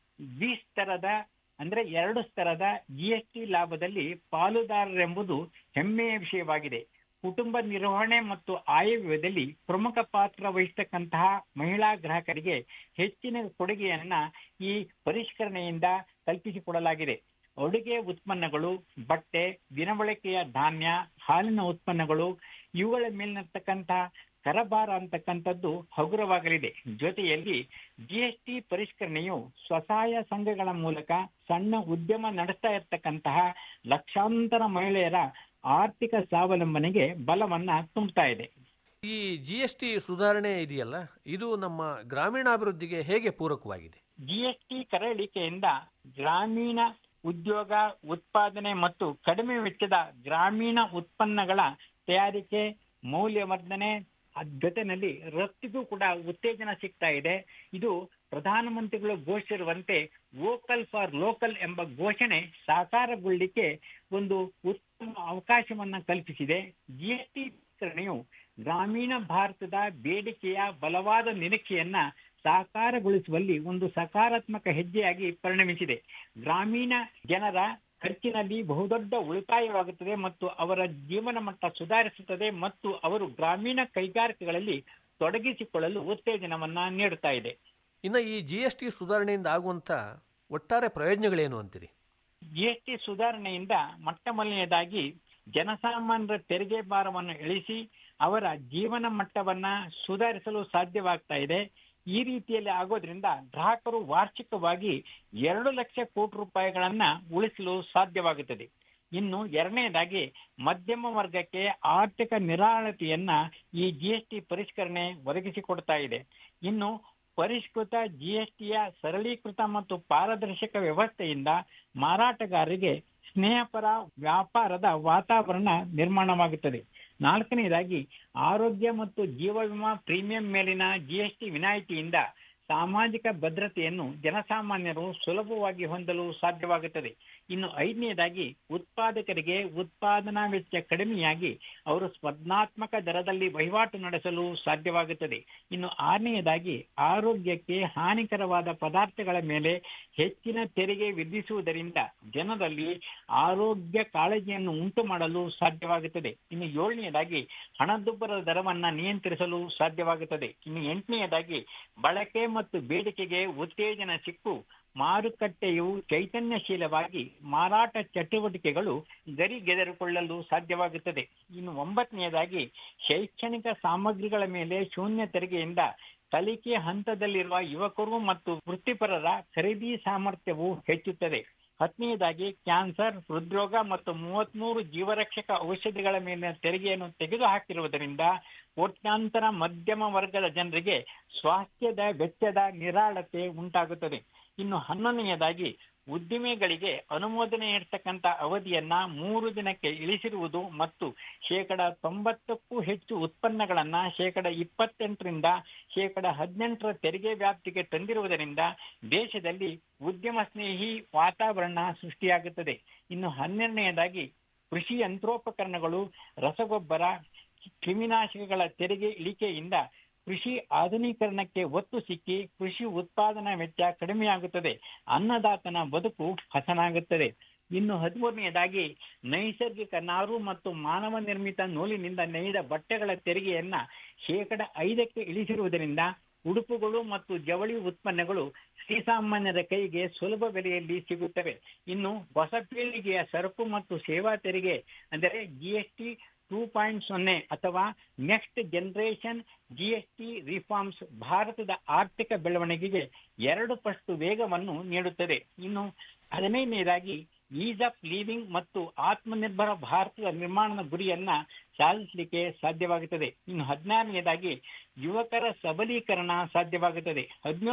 ಬಿ ಸ್ತರದ ಅಂದ್ರೆ ಎರಡು ಸ್ತರದ ಜಿ ಎಸ್ ಟಿ ಲಾಭದಲ್ಲಿ ಪಾಲುದಾರರೆಂಬುದು ಹೆಮ್ಮೆಯ ವಿಷಯವಾಗಿದೆ ಕುಟುಂಬ ನಿರ್ವಹಣೆ ಮತ್ತು ಆಯವ್ಯಯದಲ್ಲಿ ಪ್ರಮುಖ ಪಾತ್ರ ವಹಿಸ್ತಕ್ಕಂತಹ ಮಹಿಳಾ ಗ್ರಾಹಕರಿಗೆ ಹೆಚ್ಚಿನ ಕೊಡುಗೆಯನ್ನ ಈ ಪರಿಷ್ಕರಣೆಯಿಂದ ಕಲ್ಪಿಸಿಕೊಡಲಾಗಿದೆ ಅಡುಗೆ ಉತ್ಪನ್ನಗಳು ಬಟ್ಟೆ ದಿನಬಳಕೆಯ ಧಾನ್ಯ ಹಾಲಿನ ಉತ್ಪನ್ನಗಳು ಇವುಗಳ ಮೇಲಿನತಕ್ಕಂತಹ ಕರಭಾರ ಅಂತಕ್ಕಂಥದ್ದು ಹಗುರವಾಗಲಿದೆ ಜೊತೆಯಲ್ಲಿ ಜಿಎಸ್ಟಿ ಪರಿಷ್ಕರಣೆಯು ಸ್ವಸಹಾಯ ಸಂಘಗಳ ಮೂಲಕ ಸಣ್ಣ ಉದ್ಯಮ ನಡೆಸ್ತಾ ಇರತಕ್ಕಂತಹ ಲಕ್ಷಾಂತರ ಮಹಿಳೆಯರ ಆರ್ಥಿಕ ಸ್ವಾವಲಂಬನೆಗೆ ಬಲವನ್ನ ತುಂಬುತ್ತಾ ಇದೆ ಈ ಜಿ ಎಸ್ ಟಿ ಸುಧಾರಣೆ ಇದೆಯಲ್ಲ ಇದು ನಮ್ಮ ಗ್ರಾಮೀಣಾಭಿವೃದ್ಧಿಗೆ ಹೇಗೆ ಪೂರಕವಾಗಿದೆ ಜಿಎಸ್ಟಿ ಕರ ಇಳಿಕೆಯಿಂದ ಗ್ರಾಮೀಣ ಉದ್ಯೋಗ ಉತ್ಪಾದನೆ ಮತ್ತು ಕಡಿಮೆ ವೆಚ್ಚದ ಗ್ರಾಮೀಣ ಉತ್ಪನ್ನಗಳ ತಯಾರಿಕೆ ಮೌಲ್ಯವರ್ಧನೆ ಅದ್ ಜೊತೆನಲ್ಲಿ ರಫ್ತಿಗೂ ಕೂಡ ಉತ್ತೇಜನ ಸಿಗ್ತಾ ಇದೆ ಇದು ಪ್ರಧಾನಮಂತ್ರಿಗಳು ಘೋಷಿಸಿರುವಂತೆ ವೋಕಲ್ ಫಾರ್ ಲೋಕಲ್ ಎಂಬ ಘೋಷಣೆ ಸಾಕಾರಗೊಳ್ಳಿಕ್ಕೆ ಒಂದು ಉತ್ತಮ ಅವಕಾಶವನ್ನ ಕಲ್ಪಿಸಿದೆ ಜಿಎಸ್ಟಿ ವಿಸ್ತರಣೆಯು ಗ್ರಾಮೀಣ ಭಾರತದ ಬೇಡಿಕೆಯ ಬಲವಾದ ನಿರೀಕ್ಷೆಯನ್ನ ಸಾಕಾರಗೊಳಿಸುವಲ್ಲಿ ಒಂದು ಸಕಾರಾತ್ಮಕ ಹೆಜ್ಜೆಯಾಗಿ ಪರಿಣಮಿಸಿದೆ ಗ್ರಾಮೀಣ ಜನರ ಖರ್ಚಿನಲ್ಲಿ ಬಹುದೊಡ್ಡ ಉಳಿತಾಯವಾಗುತ್ತದೆ ಮತ್ತು ಅವರ ಜೀವನ ಮಟ್ಟ ಸುಧಾರಿಸುತ್ತದೆ ಮತ್ತು ಅವರು ಗ್ರಾಮೀಣ ಕೈಗಾರಿಕೆಗಳಲ್ಲಿ ತೊಡಗಿಸಿಕೊಳ್ಳಲು ಉತ್ತೇಜನವನ್ನ ನೀಡುತ್ತಾ ಇದೆ ಇನ್ನು ಈ ಜಿ ಎಸ್ ಟಿ ಸುಧಾರಣೆಯಿಂದ ಆಗುವಂತ ಒಟ್ಟಾರೆ ಪ್ರಯೋಜನಗಳೇನು ಅಂತೀರಿ ಜಿಎಸ್ಟಿ ಸುಧಾರಣೆಯಿಂದ ಮೊಟ್ಟ ಮೊದಲನೆಯದಾಗಿ ಜನಸಾಮಾನ್ಯರ ತೆರಿಗೆ ಭಾರವನ್ನು ಇಳಿಸಿ ಅವರ ಜೀವನ ಮಟ್ಟವನ್ನ ಸುಧಾರಿಸಲು ಸಾಧ್ಯವಾಗ್ತಾ ಇದೆ ಈ ರೀತಿಯಲ್ಲಿ ಆಗೋದ್ರಿಂದ ಗ್ರಾಹಕರು ವಾರ್ಷಿಕವಾಗಿ ಎರಡು ಲಕ್ಷ ಕೋಟಿ ರೂಪಾಯಿಗಳನ್ನ ಉಳಿಸಲು ಸಾಧ್ಯವಾಗುತ್ತದೆ ಇನ್ನು ಎರಡನೆಯದಾಗಿ ಮಧ್ಯಮ ವರ್ಗಕ್ಕೆ ಆರ್ಥಿಕ ನಿರಾಳತೆಯನ್ನ ಈ ಜಿಎಸ್ಟಿ ಪರಿಷ್ಕರಣೆ ಒದಗಿಸಿಕೊಡ್ತಾ ಇದೆ ಇನ್ನು ಪರಿಷ್ಕೃತ ಜಿಎಸ್ಟಿಯ ಸರಳೀಕೃತ ಮತ್ತು ಪಾರದರ್ಶಕ ವ್ಯವಸ್ಥೆಯಿಂದ ಮಾರಾಟಗಾರರಿಗೆ ಸ್ನೇಹಪರ ವ್ಯಾಪಾರದ ವಾತಾವರಣ ನಿರ್ಮಾಣವಾಗುತ್ತದೆ ನಾಲ್ಕನೆಯದಾಗಿ ಆರೋಗ್ಯ ಮತ್ತು ಜೀವ ವಿಮಾ ಪ್ರೀಮಿಯಂ ಮೇಲಿನ ಜಿಎಸ್ಟಿ ವಿನಾಯಿತಿಯಿಂದ ಸಾಮಾಜಿಕ ಭದ್ರತೆಯನ್ನು ಜನಸಾಮಾನ್ಯರು ಸುಲಭವಾಗಿ ಹೊಂದಲು ಸಾಧ್ಯವಾಗುತ್ತದೆ ಇನ್ನು ಐದನೆಯದಾಗಿ ಉತ್ಪಾದಕರಿಗೆ ಉತ್ಪಾದನಾ ವೆಚ್ಚ ಕಡಿಮೆಯಾಗಿ ಅವರು ಸ್ಪರ್ಧಾತ್ಮಕ ದರದಲ್ಲಿ ವಹಿವಾಟು ನಡೆಸಲು ಸಾಧ್ಯವಾಗುತ್ತದೆ ಇನ್ನು ಆರನೆಯದಾಗಿ ಆರೋಗ್ಯಕ್ಕೆ ಹಾನಿಕರವಾದ ಪದಾರ್ಥಗಳ ಮೇಲೆ ಹೆಚ್ಚಿನ ತೆರಿಗೆ ವಿಧಿಸುವುದರಿಂದ ಜನರಲ್ಲಿ ಆರೋಗ್ಯ ಕಾಳಜಿಯನ್ನು ಉಂಟು ಮಾಡಲು ಸಾಧ್ಯವಾಗುತ್ತದೆ ಇನ್ನು ಏಳನೆಯದಾಗಿ ಹಣದುಬ್ಬರದ ದರವನ್ನ ನಿಯಂತ್ರಿಸಲು ಸಾಧ್ಯವಾಗುತ್ತದೆ ಇನ್ನು ಎಂಟನೆಯದಾಗಿ ಬಳಕೆ ಮತ್ತು ಬೇಡಿಕೆಗೆ ಉತ್ತೇಜನ ಸಿಕ್ಕು ಮಾರುಕಟ್ಟೆಯು ಚೈತನ್ಯಶೀಲವಾಗಿ ಮಾರಾಟ ಚಟುವಟಿಕೆಗಳು ಗರಿಗೆದರಿಕೊಳ್ಳಲು ಸಾಧ್ಯವಾಗುತ್ತದೆ ಇನ್ನು ಒಂಬತ್ತನೆಯದಾಗಿ ಶೈಕ್ಷಣಿಕ ಸಾಮಗ್ರಿಗಳ ಮೇಲೆ ಶೂನ್ಯ ತೆರಿಗೆಯಿಂದ ಕಲಿಕೆ ಹಂತದಲ್ಲಿರುವ ಯುವಕರು ಮತ್ತು ವೃತ್ತಿಪರರ ಖರೀದಿ ಸಾಮರ್ಥ್ಯವು ಹೆಚ್ಚುತ್ತದೆ ಹತ್ತನೆಯದಾಗಿ ಕ್ಯಾನ್ಸರ್ ಹೃದ್ರೋಗ ಮತ್ತು ಮೂವತ್ಮೂರು ಜೀವರಕ್ಷಕ ಔಷಧಿಗಳ ಮೇಲಿನ ತೆರಿಗೆಯನ್ನು ತೆಗೆದು ಹಾಕಿರುವುದರಿಂದ ಕೋಟ್ಯಾಂತರ ಮಧ್ಯಮ ವರ್ಗದ ಜನರಿಗೆ ಸ್ವಾಸ್ಥ್ಯದ ವೆಚ್ಚದ ನಿರಾಳತೆ ಉಂಟಾಗುತ್ತದೆ ಇನ್ನು ಹನ್ನೊಂದನೆಯದಾಗಿ ಉದ್ದಿಮೆಗಳಿಗೆ ಅನುಮೋದನೆ ಇರ್ತಕ್ಕಂಥ ಅವಧಿಯನ್ನ ಮೂರು ದಿನಕ್ಕೆ ಇಳಿಸಿರುವುದು ಮತ್ತು ಶೇಕಡ ತೊಂಬತ್ತಕ್ಕೂ ಹೆಚ್ಚು ಉತ್ಪನ್ನಗಳನ್ನ ಶೇಕಡ ಇಪ್ಪತ್ತೆಂಟರಿಂದ ಶೇಕಡ ಹದಿನೆಂಟರ ತೆರಿಗೆ ವ್ಯಾಪ್ತಿಗೆ ತಂದಿರುವುದರಿಂದ ದೇಶದಲ್ಲಿ ಉದ್ಯಮ ಸ್ನೇಹಿ ವಾತಾವರಣ ಸೃಷ್ಟಿಯಾಗುತ್ತದೆ ಇನ್ನು ಹನ್ನೆರಡನೆಯದಾಗಿ ಕೃಷಿ ಯಂತ್ರೋಪಕರಣಗಳು ರಸಗೊಬ್ಬರ ಕ್ರಿಮಿನಾಶಕಗಳ ತೆರಿಗೆ ಇಳಿಕೆಯಿಂದ ಕೃಷಿ ಆಧುನೀಕರಣಕ್ಕೆ ಒತ್ತು ಸಿಕ್ಕಿ ಕೃಷಿ ಉತ್ಪಾದನಾ ವೆಚ್ಚ ಕಡಿಮೆಯಾಗುತ್ತದೆ ಅನ್ನದಾತನ ಬದುಕು ಹಸನಾಗುತ್ತದೆ ಇನ್ನು ಹದಿಮೂರನೆಯದಾಗಿ ನೈಸರ್ಗಿಕ ನಾರು ಮತ್ತು ಮಾನವ ನಿರ್ಮಿತ ನೂಲಿನಿಂದ ನೇಯ್ದ ಬಟ್ಟೆಗಳ ತೆರಿಗೆಯನ್ನ ಶೇಕಡ ಐದಕ್ಕೆ ಇಳಿಸಿರುವುದರಿಂದ ಉಡುಪುಗಳು ಮತ್ತು ಜವಳಿ ಉತ್ಪನ್ನಗಳು ಶ್ರೀಸಾಮಾನ್ಯರ ಕೈಗೆ ಸುಲಭ ಬೆಲೆಯಲ್ಲಿ ಸಿಗುತ್ತವೆ ಇನ್ನು ಹೊಸ ಪೀಳಿಗೆಯ ಸರಕು ಮತ್ತು ಸೇವಾ ತೆರಿಗೆ ಅಂದರೆ ಜಿಎಸ್ಟಿ ಟೂ ಪಾಯಿಂಟ್ ಸೊನ್ನೆ ಅಥವಾ ನೆಕ್ಸ್ಟ್ ಜನರೇಷನ್ ಜಿಎಸ್ಟಿ ರಿಫಾರ್ಮ್ಸ್ ಭಾರತದ ಆರ್ಥಿಕ ಬೆಳವಣಿಗೆಗೆ ಎರಡು ಪಟ್ಟು ವೇಗವನ್ನು ನೀಡುತ್ತದೆ ಇನ್ನು ಹದಿನೈದನೇದಾಗಿ ಈಸ್ ಆಫ್ ಲಿವಿಂಗ್ ಮತ್ತು ಆತ್ಮನಿರ್ಭರ ಭಾರತದ ನಿರ್ಮಾಣದ ಗುರಿಯನ್ನ ಸಾಧಿಸಲಿಕ್ಕೆ ಸಾಧ್ಯವಾಗುತ್ತದೆ ಇನ್ನು ಹದಿನಾರನೆಯದಾಗಿ ಯುವಕರ ಸಬಲೀಕರಣ ಸಾಧ್ಯವಾಗುತ್ತದೆ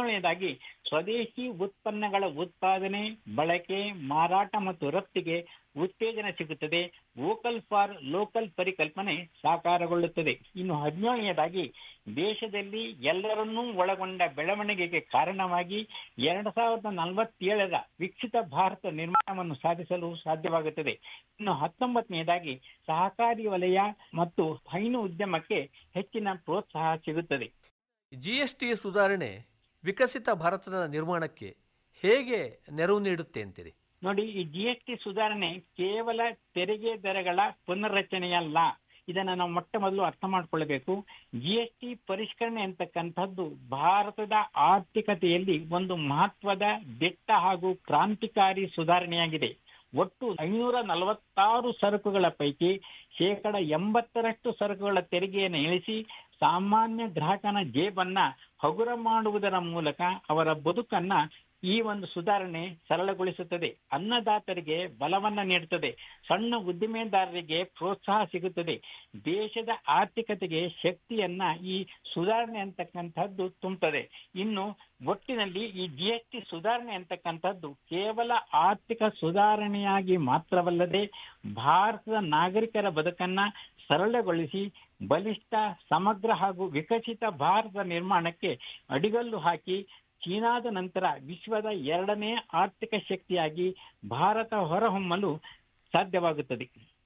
ಹದಿನೇಳನೇದಾಗಿ ಸ್ವದೇಶಿ ಉತ್ಪನ್ನಗಳ ಉತ್ಪಾದನೆ ಬಳಕೆ ಮಾರಾಟ ಮತ್ತು ರಫ್ತಿಗೆ ಉತ್ತೇಜನ ಸಿಗುತ್ತದೆ ವೋಕಲ್ ಫಾರ್ ಲೋಕಲ್ ಪರಿಕಲ್ಪನೆ ಸಾಕಾರಗೊಳ್ಳುತ್ತದೆ ಇನ್ನು ಹದಿನೇಳನೆಯದಾಗಿ ದೇಶದಲ್ಲಿ ಎಲ್ಲರನ್ನೂ ಒಳಗೊಂಡ ಬೆಳವಣಿಗೆಗೆ ಕಾರಣವಾಗಿ ಎರಡ್ ಸಾವಿರದ ನಲವತ್ತೇಳರ ವಿಕಸಿತ ಭಾರತ ನಿರ್ಮಾಣವನ್ನು ಸಾಧಿಸಲು ಸಾಧ್ಯವಾಗುತ್ತದೆ ಇನ್ನು ಹತ್ತೊಂಬತ್ತನೆಯದಾಗಿ ಸಹಕಾರಿ ವಲಯ ಮತ್ತು ಹೈನು ಉದ್ಯಮಕ್ಕೆ ಹೆಚ್ಚಿನ ಪ್ರೋತ್ಸಾಹ ಸಿಗುತ್ತದೆ ಜಿ ಎಸ್ ಟಿ ಸುಧಾರಣೆ ವಿಕಸಿತ ಭಾರತದ ನಿರ್ಮಾಣಕ್ಕೆ ಹೇಗೆ ನೆರವು ನೀಡುತ್ತೆ ಅಂತೀರಿ ನೋಡಿ ಈ ಜಿ ಎಸ್ ಟಿ ಸುಧಾರಣೆ ಕೇವಲ ತೆರಿಗೆ ದರಗಳ ಪುನರ್ರಚನೆಯಲ್ಲ ಇದನ್ನ ನಾವು ಮೊಟ್ಟ ಮೊದಲು ಅರ್ಥ ಮಾಡ್ಕೊಳ್ಬೇಕು ಜಿ ಎಸ್ ಟಿ ಪರಿಷ್ಕರಣೆ ಅಂತಕ್ಕಂಥದ್ದು ಭಾರತದ ಆರ್ಥಿಕತೆಯಲ್ಲಿ ಒಂದು ಮಹತ್ವದ ದಿಟ್ಟ ಹಾಗೂ ಕ್ರಾಂತಿಕಾರಿ ಸುಧಾರಣೆಯಾಗಿದೆ ಒಟ್ಟು ಐನೂರ ನಲವತ್ತಾರು ಸರಕುಗಳ ಪೈಕಿ ಶೇಕಡ ಎಂಬತ್ತರಷ್ಟು ಸರಕುಗಳ ತೆರಿಗೆಯನ್ನು ಇಳಿಸಿ ಸಾಮಾನ್ಯ ಗ್ರಾಹಕನ ಜೇಬನ್ನ ಹಗುರ ಮಾಡುವುದರ ಮೂಲಕ ಅವರ ಬದುಕನ್ನ ಈ ಒಂದು ಸುಧಾರಣೆ ಸರಳಗೊಳಿಸುತ್ತದೆ ಅನ್ನದಾತರಿಗೆ ಬಲವನ್ನ ನೀಡುತ್ತದೆ ಸಣ್ಣ ಉದ್ದಿಮೆದಾರರಿಗೆ ಪ್ರೋತ್ಸಾಹ ಸಿಗುತ್ತದೆ ದೇಶದ ಆರ್ಥಿಕತೆಗೆ ಶಕ್ತಿಯನ್ನ ಈ ಸುಧಾರಣೆ ಅಂತಕ್ಕಂಥದ್ದು ತುಂಬುತ್ತದೆ ಇನ್ನು ಒಟ್ಟಿನಲ್ಲಿ ಈ ಜಿ ಎಸ್ ಟಿ ಸುಧಾರಣೆ ಅಂತಕ್ಕಂಥದ್ದು ಕೇವಲ ಆರ್ಥಿಕ ಸುಧಾರಣೆಯಾಗಿ ಮಾತ್ರವಲ್ಲದೆ ಭಾರತದ ನಾಗರಿಕರ ಬದುಕನ್ನ ಸರಳಗೊಳಿಸಿ ಬಲಿಷ್ಠ ಸಮಗ್ರ ಹಾಗೂ ವಿಕಸಿತ ಭಾರತ ನಿರ್ಮಾಣಕ್ಕೆ ಅಡಿಗಲ್ಲು ಹಾಕಿ ಚೀನಾದ ನಂತರ ವಿಶ್ವದ ಎರಡನೇ ಆರ್ಥಿಕ ಶಕ್ತಿಯಾಗಿ ಭಾರತ ಹೊರಹೊಮ್ಮಲು ಸಾಧ್ಯವಾಗುತ್ತದೆ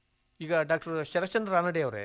ಈಗ ಡಾಕ್ಟರ್ ಶರಶ್ಚಂದ್ರ ರಾನಡೆ ಅವರೇ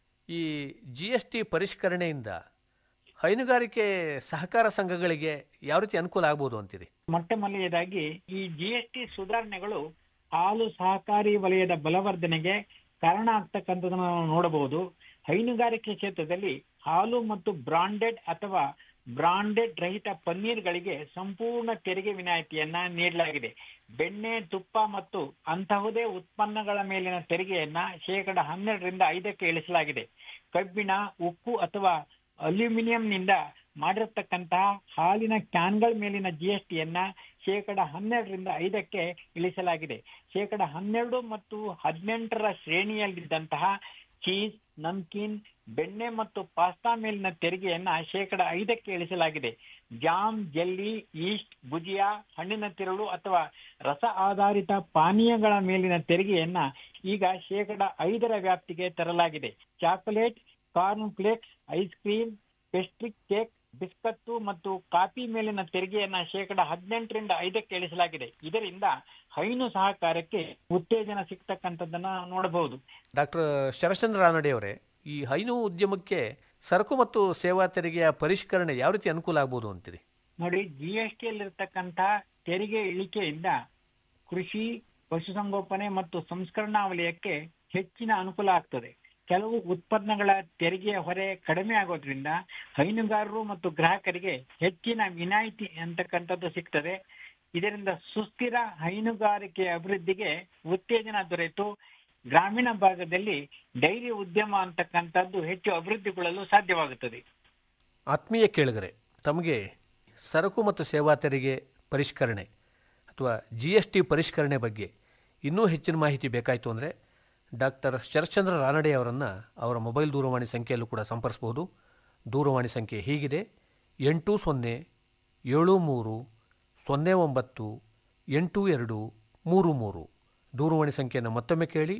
ಈ ಜಿ ಎಸ್ ಟಿ ಪರಿಷ್ಕರಣೆಯಿಂದ ಹೈನುಗಾರಿಕೆ ಸಹಕಾರ ಸಂಘಗಳಿಗೆ ಯಾವ ರೀತಿ ಅನುಕೂಲ ಆಗ್ಬೋದು ಅಂತೀರಿ ಮೊಟ್ಟ ಮೊದಲನೇದಾಗಿ ಈ ಜಿ ಎಸ್ ಟಿ ಸುಧಾರಣೆಗಳು ಹಾಲು ಸಹಕಾರಿ ವಲಯದ ಬಲವರ್ಧನೆಗೆ ಕಾರಣ ಆಗ್ತಕ್ಕಂಥದ್ದನ್ನು ನಾವು ನೋಡಬಹುದು ಹೈನುಗಾರಿಕೆ ಕ್ಷೇತ್ರದಲ್ಲಿ ಹಾಲು ಮತ್ತು ಬ್ರಾಂಡೆಡ್ ಅಥವಾ ಬ್ರಾಂಡೆಡ್ ರಹಿತ ಪನ್ನೀರ್ಗಳಿಗೆ ಸಂಪೂರ್ಣ ತೆರಿಗೆ ವಿನಾಯಿತಿಯನ್ನ ನೀಡಲಾಗಿದೆ ಬೆಣ್ಣೆ ತುಪ್ಪ ಮತ್ತು ಅಂತಹುದೇ ಉತ್ಪನ್ನಗಳ ಮೇಲಿನ ತೆರಿಗೆಯನ್ನ ಶೇಕಡ ಹನ್ನೆರಡರಿಂದ ಐದಕ್ಕೆ ಇಳಿಸಲಾಗಿದೆ ಕಬ್ಬಿಣ ಉಕ್ಕು ಅಥವಾ ಅಲ್ಯೂಮಿನಿಯಂನಿಂದ ಮಾಡಿರತಕ್ಕಂತಹ ಹಾಲಿನ ಕ್ಯಾನ್ಗಳ ಮೇಲಿನ ಜಿ ಎಸ್ ಟಿಯನ್ನ ಶೇಕಡ ಹನ್ನೆರಡರಿಂದ ಐದಕ್ಕೆ ಇಳಿಸಲಾಗಿದೆ ಶೇಕಡ ಹನ್ನೆರಡು ಮತ್ತು ಹದಿನೆಂಟರ ಶ್ರೇಣಿಯಲ್ಲಿದ್ದಂತಹ ಚೀಸ್ ನಮ್ಕೀನ್ ಬೆಣ್ಣೆ ಮತ್ತು ಪಾಸ್ತಾ ಮೇಲಿನ ತೆರಿಗೆಯನ್ನ ಶೇಕಡ ಐದಕ್ಕೆ ಇಳಿಸಲಾಗಿದೆ ಜಾಮ್ ಜೆಲ್ಲಿ ಈಸ್ಟ್ ಭುಜಿಯಾ ಹಣ್ಣಿನ ತಿರುಳು ಅಥವಾ ರಸ ಆಧಾರಿತ ಪಾನೀಯಗಳ ಮೇಲಿನ ತೆರಿಗೆಯನ್ನ ಈಗ ಶೇಕಡ ಐದರ ವ್ಯಾಪ್ತಿಗೆ ತರಲಾಗಿದೆ chocolate corn flakes ice cream pastry cake ಬಿಸ್ಕತ್ತು ಮತ್ತು ಕಾಫಿ ಮೇಲಿನ ತೆರಿಗೆಯನ್ನ ಶೇಕಡ ಹದಿನೆಂಟರಿಂದ ಐದಕ್ಕೆ ಇಳಿಸಲಾಗಿದೆ ಇದರಿಂದ ಹೈನು ಸಹಕಾರಕ್ಕೆ ಉತ್ತೇಜನ ಸಿಗ್ತಕ್ಕಂಥದ್ದನ್ನ ನೋಡಬಹುದು ಡಾಕ್ಟರ್ ಶರಶ್ಚಂದ್ರ ರಾನಡೆ ಅವರೇ ಈ ಹೈನು ಉದ್ಯಮಕ್ಕೆ ಸರಕು ಮತ್ತು ಸೇವಾ ತೆರಿಗೆಯ ಪರಿಷ್ಕರಣೆ ಯಾವ ರೀತಿ ಅನುಕೂಲ ಆಗ್ಬೋದು ಅಂತೀರಿ ನೋಡಿ ಜಿ ಎಸ್ ಟಿ ಯಲ್ಲಿರ್ತಕ್ಕಂಥ ತೆರಿಗೆ ಇಳಿಕೆಯಿಂದ ಕೃಷಿ ಪಶುಸಂಗೋಪನೆ ಮತ್ತು ಸಂಸ್ಕರಣಾ ವಲಯಕ್ಕೆ ಹೆಚ್ಚಿನ ಅನುಕೂಲ ಆಗ್ತದೆ ಕೆಲವು ಉತ್ಪನ್ನಗಳ ತೆರಿಗೆಯ ಹೊರೆ ಕಡಿಮೆ ಆಗೋದ್ರಿಂದ ಹೈನುಗಾರರು ಮತ್ತು ಗ್ರಾಹಕರಿಗೆ ಹೆಚ್ಚಿನ ವಿನಾಯಿತಿ ಅಂತಕ್ಕಂಥದ್ದು ಸಿಗ್ತದೆ ಇದರಿಂದ ಸುಸ್ಥಿರ ಹೈನುಗಾರಿಕೆ ಅಭಿವೃದ್ಧಿಗೆ ಉತ್ತೇಜನ ದೊರೆತು ಗ್ರಾಮೀಣ ಭಾಗದಲ್ಲಿ ಡೈರಿ ಉದ್ಯಮ ಅಂತಕ್ಕಂಥದ್ದು ಹೆಚ್ಚು ಅಭಿವೃದ್ಧಿಗೊಳ್ಳಲು ಸಾಧ್ಯವಾಗುತ್ತದೆ ಆತ್ಮೀಯ ಕೇಳಿಗರೆ ತಮಗೆ ಸರಕು ಮತ್ತು ಸೇವಾ ತೆರಿಗೆ ಪರಿಷ್ಕರಣೆ ಅಥವಾ ಜಿ ಎಸ್ ಟಿ ಪರಿಷ್ಕರಣೆ ಬಗ್ಗೆ ಇನ್ನೂ ಹೆಚ್ಚಿನ ಮಾಹಿತಿ ಬೇಕಾಯಿತು ಅಂದರೆ ಡಾಕ್ಟರ್ ಶರಶ್ಚಂದ್ರ ರಾನಡೆ ಅವರನ್ನು ಅವರ ಮೊಬೈಲ್ ದೂರವಾಣಿ ಸಂಖ್ಯೆಯಲ್ಲೂ ಕೂಡ ಸಂಪರ್ಸ್ಬೋದು ದೂರವಾಣಿ ಸಂಖ್ಯೆ ಹೀಗಿದೆ ಎಂಟು ಸೊನ್ನೆ ಏಳು ಮೂರು ಸೊನ್ನೆ ಒಂಬತ್ತು ಎಂಟು ಎರಡು ಮೂರು ಮೂರು ದೂರವಾಣಿ ಸಂಖ್ಯೆಯನ್ನು ಮತ್ತೊಮ್ಮೆ ಕೇಳಿ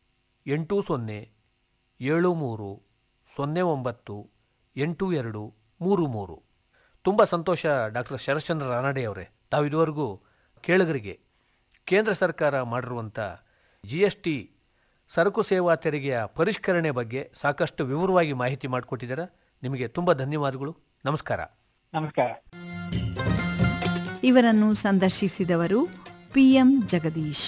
ಎಂಟು ಸೊನ್ನೆ ಏಳು ಮೂರು ಸೊನ್ನೆ ಒಂಬತ್ತು ಎಂಟು ಎರಡು ಮೂರು ಮೂರು ತುಂಬ ಸಂತೋಷ ಡಾಕ್ಟರ್ ಶರಶ್ಚಂದ್ರ ರಾನಡೆ ಅವರೇ ತಾವು ಇದುವರೆಗೂ ಕೇಳುಗರಿಗೆ ಕೇಂದ್ರ ಸರ್ಕಾರ ಮಾಡಿರುವಂಥ ಜಿ ಎಸ್ ಟಿ ಸರಕು ಸೇವಾ ತೆರಿಗೆಯ ಪರಿಷ್ಕರಣೆ ಬಗ್ಗೆ ಸಾಕಷ್ಟು ವಿವರವಾಗಿ ಮಾಹಿತಿ ಮಾಡಿಕೊಟ್ಟಿದ್ದೀರಾ ನಿಮಗೆ ತುಂಬ ಧನ್ಯವಾದಗಳು ನಮಸ್ಕಾರ ನಮಸ್ಕಾರ ಇವರನ್ನು ಸಂದರ್ಶಿಸಿದವರು ಪಿಎಂ ಜಗದೀಶ್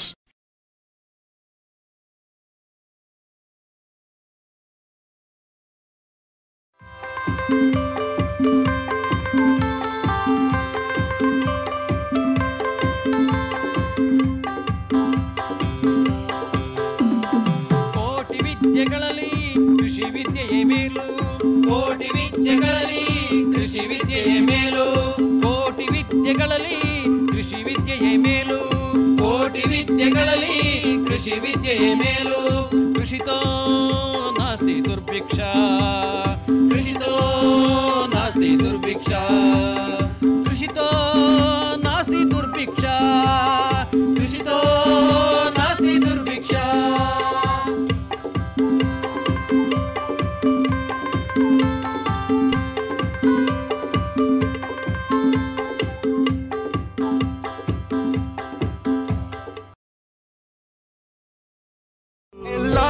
ಕೋಟಿ ವಿದ್ಯೆಗಳಲ್ಲಿ ಕೃಷಿ ವಿದ್ಯೆಯೇ ಮೇಲು ಕೋಟಿ ವಿದ್ಯೆಗಳಲ್ಲಿ ಕೃಷಿ ವಿದ್ಯೆಯೇ ಮೇಲು ಕೋಟಿ ವಿದ್ಯೆಗಳಲ್ಲಿ ಕೃಷಿ ವಿದ್ಯೆಯೇ ಮೇಲು ಕೋಟಿ ವಿದ್ಯೆಗಳಲ್ಲಿ ಕೃಷಿ ವಿದ್ಯೆಯೇ ಮೇಲು ಕೃಷಿತೋ ನಾಸ್ತಿ ದುರ್ಭಿಕ್ಷ ಕೃಷಿತೋ ನಾಸ್ತಿ ದುರ್ಭಿಕ್ಷ ಕೃಷಿತೋ ನಾಸ್ತಿ ದುರ್ಭಿಕ್ಷ ಕೃಷಿತೋ ನಾಸ್ತಿ ದುರ್ಭಿಕ್ಷ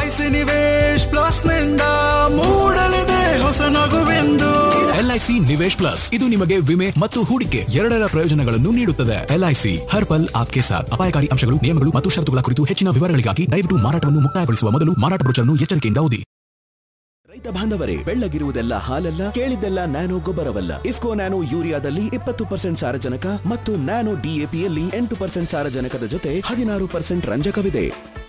ಎಲ್ಐಸಿ ನಿವೇಶ್ ಪ್ಲಸ್ ನಿಂದ ಮೂಡಲಿದೆ ಹೊಸ ನಗುವೆಂದು ಎಲ್ಐಸಿ ನಿವೇಶ್ ಪ್ಲಸ್ ಇದು ನಿಮಗೆ ವಿಮೆ ಮತ್ತು ಹೂಡಿಕೆ ಎರಡರ ಪ್ರಯೋಜನಗಳನ್ನು ನೀಡುತ್ತದೆ ಎಲ್ಐಸಿ ಹರ್ ಪಲ್ ಆಪ್ಕೆ ಸಾಥ್ ಅಪಾಯಕಾರಿ ಅಂಶಗಳು ನಿಯಮಗಳು ಮತ್ತು ಷರತ್ತುಗಳ ಕುರಿತು ಹೆಚ್ಚಿನ ವಿವರಗಳಿಗಾಗಿ ದಯವಿಟ್ಟು ಮಾರಾಟವನ್ನು ಮುಕ್ತಾಯಗೊಳಿಸುವ ಮೊದಲು ಮಾರಾಟ ಬ್ರೋಚರ್ನ್ನು ಎಚ್ಚರಿಕೆಯಿಂದ ಓದಿ ರೈತ ಬಾಂಧವರೇ ಬೆಳ್ಳಗಿರುವುದೆಲ್ಲ ಹಾಲಲ್ಲ ಕೇಳಿದ್ದೆಲ್ಲ ನ್ಯಾನೋ ಗೊಬ್ಬರವಲ್ಲ ಇಫ್ಕೋ ನ್ಯಾನೋ ಯೂರಿಯಾದಲ್ಲಿ ಇಪ್ಪತ್ತು ಪರ್ಸೆಂಟ್ ಸಾರಜನಕ ಮತ್ತು ನ್ಯಾನೋ ಡಿಎಪಿಯಲ್ಲಿ ಎಂಟು ಪರ್ಸೆಂಟ್ ಸಾರಜನಕದ ಜೊತೆ ಹದಿನಾರು ಪರ್ಸೆಂಟ್ ರಂಜಕವಿದೆ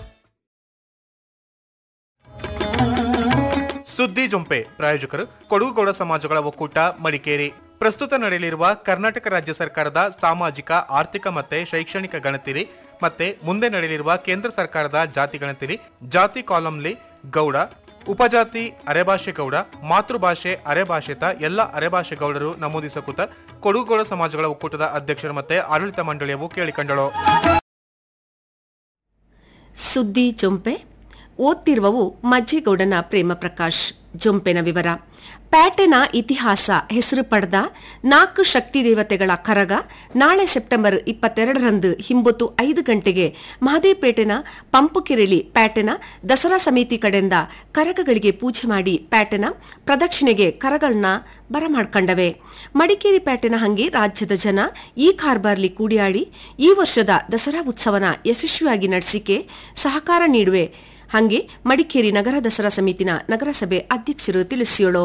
ಸುದ್ದಿ ಜೊಂಪೆ ಪ್ರಾಯೋಜಕರು ಕೊಡಗುಗೌಡ ಸಮಾಜಗಳ ಒಕ್ಕೂಟ ಮಡಿಕೇರಿ ಪ್ರಸ್ತುತ ನಡೆಯಲಿರುವ ಕರ್ನಾಟಕ ರಾಜ್ಯ ಸರ್ಕಾರದ ಸಾಮಾಜಿಕ ಆರ್ಥಿಕ ಮತ್ತೆ ಶೈಕ್ಷಣಿಕ ಗಣತಿರಿ ಮತ್ತೆ ಮುಂದೆ ನಡೆಯಲಿರುವ ಕೇಂದ್ರ ಸರ್ಕಾರದ ಜಾತಿ ಗಣತಿರಿ ಜಾತಿ ಕಾಲಂಲಿ ಗೌಡ ಉಪಜಾತಿ ಅರೆಭಾಷೆ ಗೌಡ ಮಾತೃಭಾಷೆ ಅರೆಭಾಷಿತ ಎಲ್ಲ ಅರೆಭಾಷೆ ಗೌಡರು ನಮೂದಿಸಕೂತ ಕೊಡಗುಗೌಡ ಸಮಾಜಗಳ ಒಕ್ಕೂಟದ ಅಧ್ಯಕ್ಷರು ಮತ್ತೆ ಆಡಳಿತ ಮಂಡಳಿಯವು ಕೇಳಿಕೊಂಡಳು ಸುದ್ದಿ ಜೊಂಪೆ ಓದ್ತಿರುವವು ಮಜ್ಜೇಗೌಡನ ಪ್ರೇಮ ಪ್ರಕಾಶ್ ಜೊಂಪೆನ ವಿವರ ಪ್ಯಾಟೆನ ಇತಿಹಾಸ ಹೆಸರು ಪಡೆದ ನಾಲ್ಕು ಶಕ್ತಿ ದೇವತೆಗಳ ಕರಗ ನಾಳೆ ಸೆಪ್ಟೆಂಬರ್ ಇಪ್ಪತ್ತೆರಡರಂದು ಹಿಂಬೊತ್ತು ಐದು ಗಂಟೆಗೆ ಮಹದೇಪೇಟೆನ ಪಂಪುಕಿರಳಿ ಪ್ಯಾಟೆನ ದಸರಾ ಸಮಿತಿ ಕಡೆಯಿಂದ ಕರಗಗಳಿಗೆ ಪೂಜೆ ಮಾಡಿ ಪ್ಯಾಟೆನ ಪ್ರದಕ್ಷಿಣೆಗೆ ಕರಗಳನ್ನ ಬರಮಾಡ್ಕೊಂಡವೆ ಮಡಿಕೇರಿ ಪ್ಯಾಟೆನ ಹಂಗೆ ರಾಜ್ಯದ ಜನ ಈ ಕಾರ್ಬಾರ್ಲಿ ಕೂಡಿಯಾಡಿ ಈ ವರ್ಷದ ದಸರಾ ಉತ್ಸವನ ಯಶಸ್ವಿಯಾಗಿ ನಡೆಸಿಕೆ ಸಹಕಾರ ನೀಡುವೆ ಹಂಗೆ ಮಡಿಕೇರಿ ನಗರ ದಸರಾ ಸಮಿತಿನ ನಗರಸಭೆ ಅಧ್ಯಕ್ಷರು ತಿಳಿಸಿಯೋಳು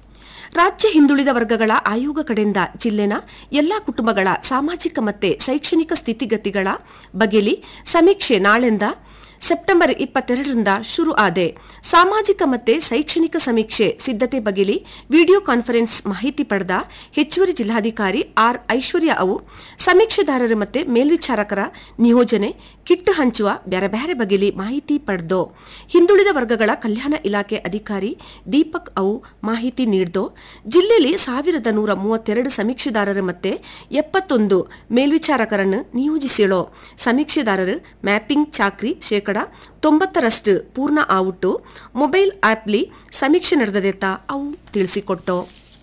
ರಾಜ್ಯ ಹಿಂದುಳಿದ ವರ್ಗಗಳ ಆಯೋಗ ಕಡೆಯಿಂದ ಜಿಲ್ಲೆನ ಎಲ್ಲಾ ಕುಟುಂಬಗಳ ಸಾಮಾಜಿಕ ಮತ್ತೆ ಶೈಕ್ಷಣಿಕ ಸ್ಥಿತಿಗತಿಗಳ ಬಗೆಲಿ ಸಮೀಕ್ಷೆ ನಾಳೆಂದ ಸೆಪ್ಟೆಂಬರ್ ಇಪ್ಪತ್ತೆರಡರಿಂದ ಶುರು ಆದೆ ಸಾಮಾಜಿಕ ಮತ್ತೆ ಶೈಕ್ಷಣಿಕ ಸಮೀಕ್ಷೆ ಸಿದ್ಧತೆ ಬಗೆಲಿ ವಿಡಿಯೋ ಕಾನ್ಫರೆನ್ಸ್ ಮಾಹಿತಿ ಪಡೆದ ಹೆಚ್ಚುವರಿ ಜಿಲ್ಲಾಧಿಕಾರಿ ಆರ್ ಐಶ್ವರ್ಯ ಅವು ಸಮೀಕ್ಷೆದಾರರು ಮತ್ತೆ ಮೇಲ್ವಿಚಾರಕರ ನಿಯೋಜನೆ ಕಿಟ್ಟು ಹಂಚುವ ಬ್ಯಾರೆ ಬ್ಯಾರೆ ಬಗೆಲಿ ಮಾಹಿತಿ ಪಡೆದು ಹಿಂದುಳಿದ ವರ್ಗಗಳ ಕಲ್ಯಾಣ ಇಲಾಖೆ ಅಧಿಕಾರಿ ದೀಪಕ್ ಅವು ಮಾಹಿತಿ ನೀಡಿದು ಜಿಲ್ಲೆಯಲ್ಲಿ ಸಾವಿರದ ನೂರ ಮೂವತ್ತೆರಡು ಸಮೀಕ್ಷೆದಾರರು ಮತ್ತೆ ಎಪ್ಪತ್ತೊಂದು ಮೇಲ್ವಿಚಾರಕರನ್ನು ನಿಯೋಜಿಸಿಳು ಸಮೀಕ್ಷೆದಾರರು ಮ್ಯಾಪಿಂಗ್ ಚಾಕ್ರಿ ಶೇಕಡ ತೊಂಬತ್ತರಷ್ಟು ಪೂರ್ಣ ಆವುಟ್ಟು ಮೊಬೈಲ್ ಆಪ್ಲಿ ಸಮೀಕ್ಷೆ ನಡೆದದೆತ್ತ ಅವು ತಿಳಿಸಿಕೊಟ್ಟು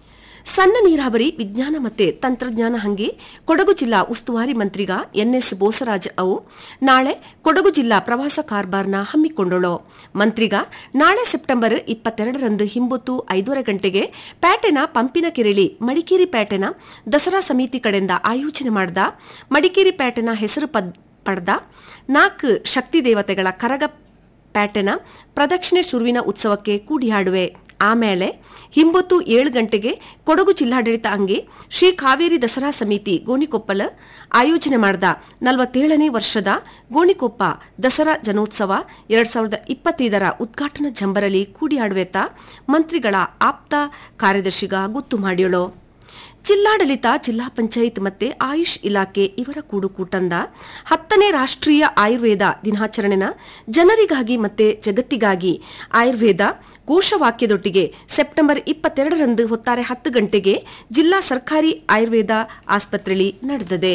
ಸಣ್ಣ ನೀರಾವರಿ ವಿಜ್ಞಾನ ಮತ್ತೆ ತಂತ್ರಜ್ಞಾನ ಹಂಗೆ ಕೊಡಗು ಜಿಲ್ಲಾ ಉಸ್ತುವಾರಿ ಮಂತ್ರಿಗ ಎನ್ಎಸ್ ಬೋಸರಾಜ್ ಅವು ನಾಳೆ ಕೊಡಗು ಜಿಲ್ಲಾ ಪ್ರವಾಸ ಕಾರ್ಬಾರ್ನ ಹಮ್ಮಿಕೊಂಡಳು ಮಂತ್ರಿಗ ನಾಳೆ ಸೆಪ್ಟೆಂಬರ್ ಇಪ್ಪತ್ತೆರಡರಂದು ಹಿಂಬೊತ್ತು ಐದೂವರೆ ಗಂಟೆಗೆ ಪ್ಯಾಟೆನ ಪಂಪಿನ ಕೆರೆಳಿ ಮಡಿಕೇರಿ ಪ್ಯಾಟೆನ ದಸರಾ ಸಮಿತಿ ಕಡೆಯಿಂದ ಆಯೋಜನೆ ಮಾಡಿದ ಮಡಿಕೇರಿ ಪ್ಯಾಟೆನ ಹೆಸರು ಪದ್ ಪಡೆದ ನಾಲ್ಕು ಶಕ್ತಿ ದೇವತೆಗಳ ಕರಗ ಪ್ಯಾಟೆನ ಪ್ರದಕ್ಷಿಣೆ ಶುರುವಿನ ಉತ್ಸವಕ್ಕೆ ಕೂಡಿಯಾಡುವೆ ಆಮೇಲೆ ಹಿಂಬೊತ್ತು ಏಳು ಗಂಟೆಗೆ ಕೊಡಗು ಜಿಲ್ಲಾಡಳಿತ ಅಂಗೆ ಶ್ರೀ ಕಾವೇರಿ ದಸರಾ ಸಮಿತಿ ಗೋಣಿಕೊಪ್ಪಲ ಆಯೋಜನೆ ಮಾಡಿದ ನಲವತ್ತೇಳನೇ ವರ್ಷದ ಗೋಣಿಕೊಪ್ಪ ದಸರಾ ಜನೋತ್ಸವ ಎರಡ್ ಸಾವಿರದ ಇಪ್ಪತ್ತೈದರ ಉದ್ಘಾಟನಾ ಜಂಬರಲಿ ಕೂಡಿಯಾಡುವೆತ್ತ ಮಂತ್ರಿಗಳ ಆಪ್ತ ಕಾರ್ಯದರ್ಶಿಗ ಗೊತ್ತು ಮಾಡಿಯಳು ಜಿಲ್ಲಾಡಳಿತ ಜಿಲ್ಲಾ ಪಂಚಾಯತ್ ಮತ್ತೆ ಆಯುಷ್ ಇಲಾಖೆ ಇವರ ಕೂಡುಕೂಟಂದ ಹತ್ತನೇ ರಾಷ್ಟ್ರೀಯ ಆಯುರ್ವೇದ ದಿನಾಚರಣೆನ ಜನರಿಗಾಗಿ ಮತ್ತೆ ಜಗತ್ತಿಗಾಗಿ ಆಯುರ್ವೇದ ಘೋಷವಾಕ್ಯದೊಟ್ಟಿಗೆ ಸೆಪ್ಟೆಂಬರ್ ಇಪ್ಪತ್ತೆರಡರಂದು ಹೊತ್ತಾರೆ ಹತ್ತು ಗಂಟೆಗೆ ಜಿಲ್ಲಾ ಸರ್ಕಾರಿ ಆಯುರ್ವೇದ ಆಸ್ಪತ್ರೆಯಲ್ಲಿ ನಡೆದಿದೆ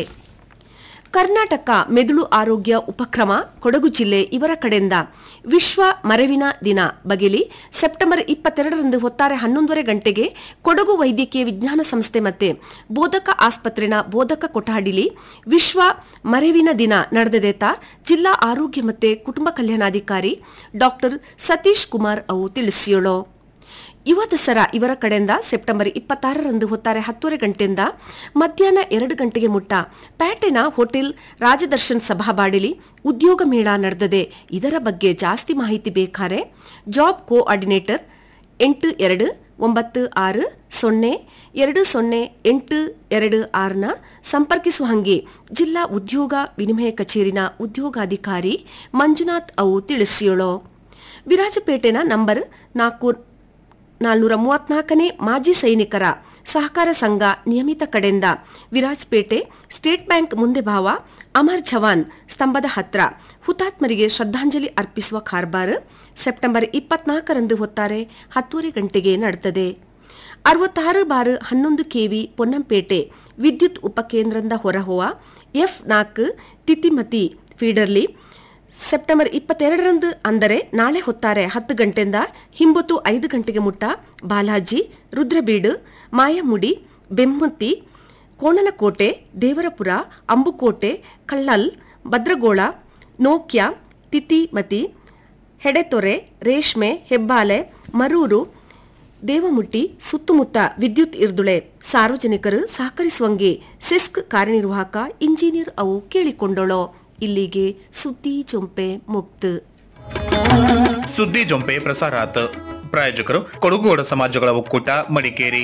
ಕರ್ನಾಟಕ ಮೆದುಳು ಆರೋಗ್ಯ ಉಪಕ್ರಮ ಕೊಡಗು ಜಿಲ್ಲೆ ಇವರ ಕಡೆಯಿಂದ ವಿಶ್ವ ಮರೆವಿನ ದಿನ ಬಗೆಲಿ ಸೆಪ್ಟೆಂಬರ್ ಇಪ್ಪತ್ತೆರಡರಂದು ಹೊತ್ತಾರೆ ಹನ್ನೊಂದೂವರೆ ಗಂಟೆಗೆ ಕೊಡಗು ವೈದ್ಯಕೀಯ ವಿಜ್ಞಾನ ಸಂಸ್ಥೆ ಮತ್ತೆ ಬೋಧಕ ಆಸ್ಪತ್ರೆನ ಬೋಧಕ ಕೊಠಡಿಲಿ ವಿಶ್ವ ಮರೆವಿನ ದಿನ ನಡೆದದೇತ ಜಿಲ್ಲಾ ಆರೋಗ್ಯ ಮತ್ತೆ ಕುಟುಂಬ ಕಲ್ಯಾಣಾಧಿಕಾರಿ ಡಾಕ್ಟರ್ ಸತೀಶ್ ಕುಮಾರ್ ಅವು ತಿಳಿಸಿಯೋಳು ಯುವ ದಸರಾ ಇವರ ಕಡೆಯಿಂದ ಸೆಪ್ಟೆಂಬರ್ ಇಪ್ಪತ್ತಾರರಂದು ಹೊತ್ತಾರೆ ಹತ್ತುವರೆ ಗಂಟೆಯಿಂದ ಮಧ್ಯಾಹ್ನ ಎರಡು ಗಂಟೆಗೆ ಮುಟ್ಟ ಪ್ಯಾಟೆನ ಹೋಟೆಲ್ ರಾಜದರ್ಶನ್ ಸಭಾಬಾಡಿಲಿ ಉದ್ಯೋಗ ಮೇಳ ನಡೆದದೆ ಇದರ ಬಗ್ಗೆ ಜಾಸ್ತಿ ಮಾಹಿತಿ ಬೇಕಾರೆ ಜಾಬ್ ಕೋಆರ್ಡಿನೇಟರ್ ಎಂಟು ಎರಡು ಒಂಬತ್ತು ಆರು ಸೊನ್ನೆ ಎರಡು ಸೊನ್ನೆ ಎಂಟು ಎರಡು ಆರನ ಸಂಪರ್ಕಿಸುವ ಹಂಗೆ ಜಿಲ್ಲಾ ಉದ್ಯೋಗ ವಿನಿಮಯ ಕಚೇರಿನ ಉದ್ಯೋಗಾಧಿಕಾರಿ ಮಂಜುನಾಥ್ ಅವು ತಿಳಿಸಿಯೋಳು ವಿರಾಜಪೇಟೆನ ನಂಬರ್ ನಾಲ್ಕು ನಾಲ್ನೂರ ಮೂವತ್ನಾಲ್ಕನೇ ಮಾಜಿ ಸೈನಿಕರ ಸಹಕಾರ ಸಂಘ ನಿಯಮಿತ ಕಡೆಯಿಂದ ವಿರಾಜ್ಪೇಟೆ ಸ್ಟೇಟ್ ಬ್ಯಾಂಕ್ ಮುಂದೆ ಭಾವ ಅಮರ್ ಜವಾನ್ ಸ್ತಂಭದ ಹತ್ರ ಹುತಾತ್ಮರಿಗೆ ಶ್ರದ್ಧಾಂಜಲಿ ಅರ್ಪಿಸುವ ಕಾರ್ಬಾರ್ ಸೆಪ್ಟೆಂಬರ್ ಇಪ್ಪತ್ನಾಲ್ಕರಂದು ಹೊತ್ತಾರೆ ಹತ್ತೂವರೆ ಗಂಟೆಗೆ ನಡೆತ್ತದೆ ಅರವತ್ತಾರು ಬಾರ್ ಹನ್ನೊಂದು ಕೆವಿ ಪೊನ್ನಂಪೇಟೆ ವಿದ್ಯುತ್ ಉಪಕೇಂದ್ರದಿಂದ ಹೊರಹೋವ ಎಫ್ ನಾಲ್ಕು ತಿತಿಮತಿ ಫೀಡರ್ಲಿ ಸೆಪ್ಟೆಂಬರ್ ಇಪ್ಪತ್ತೆರಡರಂದು ಅಂದರೆ ನಾಳೆ ಹೊತ್ತಾರೆ ಹತ್ತು ಗಂಟೆಯಿಂದ ಹಿಂಬೊತ್ತು ಐದು ಗಂಟೆಗೆ ಮುಟ್ಟ ಬಾಲಾಜಿ ರುದ್ರಬೀಡು ಮಾಯಮುಡಿ ಬೆಮ್ಮುತ್ತಿ ಕೋಣನಕೋಟೆ ದೇವರಪುರ ಅಂಬುಕೋಟೆ ಕಳ್ಳಲ್ ಭದ್ರಗೋಳ ನೋಕ್ಯ ತಿತಿಮತಿ ಹೆಡೆತೊರೆ ರೇಷ್ಮೆ ಹೆಬ್ಬಾಲೆ ಮರೂರು ದೇವಮುಟ್ಟಿ ಸುತ್ತಮುತ್ತ ವಿದ್ಯುತ್ ಇರ್ದುಳೆ ಸಾರ್ವಜನಿಕರು ಸಹಕರಿಸುವಂಗೆ ಸಿಸ್ಕ್ ಕಾರ್ಯನಿರ್ವಾಹಕ ಇಂಜಿನಿಯರ್ ಅವು ಕೇಳಿಕೊಂಡಳೋ ಇಲ್ಲಿಗೆ ಸುದ್ದಿ ಚೊಂಪೆ ಮುಕ್ತ ಸುದ್ದಿ ಜೊಂಪೆ ಪ್ರಸಾರಾತ್ ಪ್ರಾಯೋಜಕರು ಕೊಡಗುಗೌಡ ಸಮಾಜಗಳ ಒಕ್ಕೂಟ ಮಡಿಕೇರಿ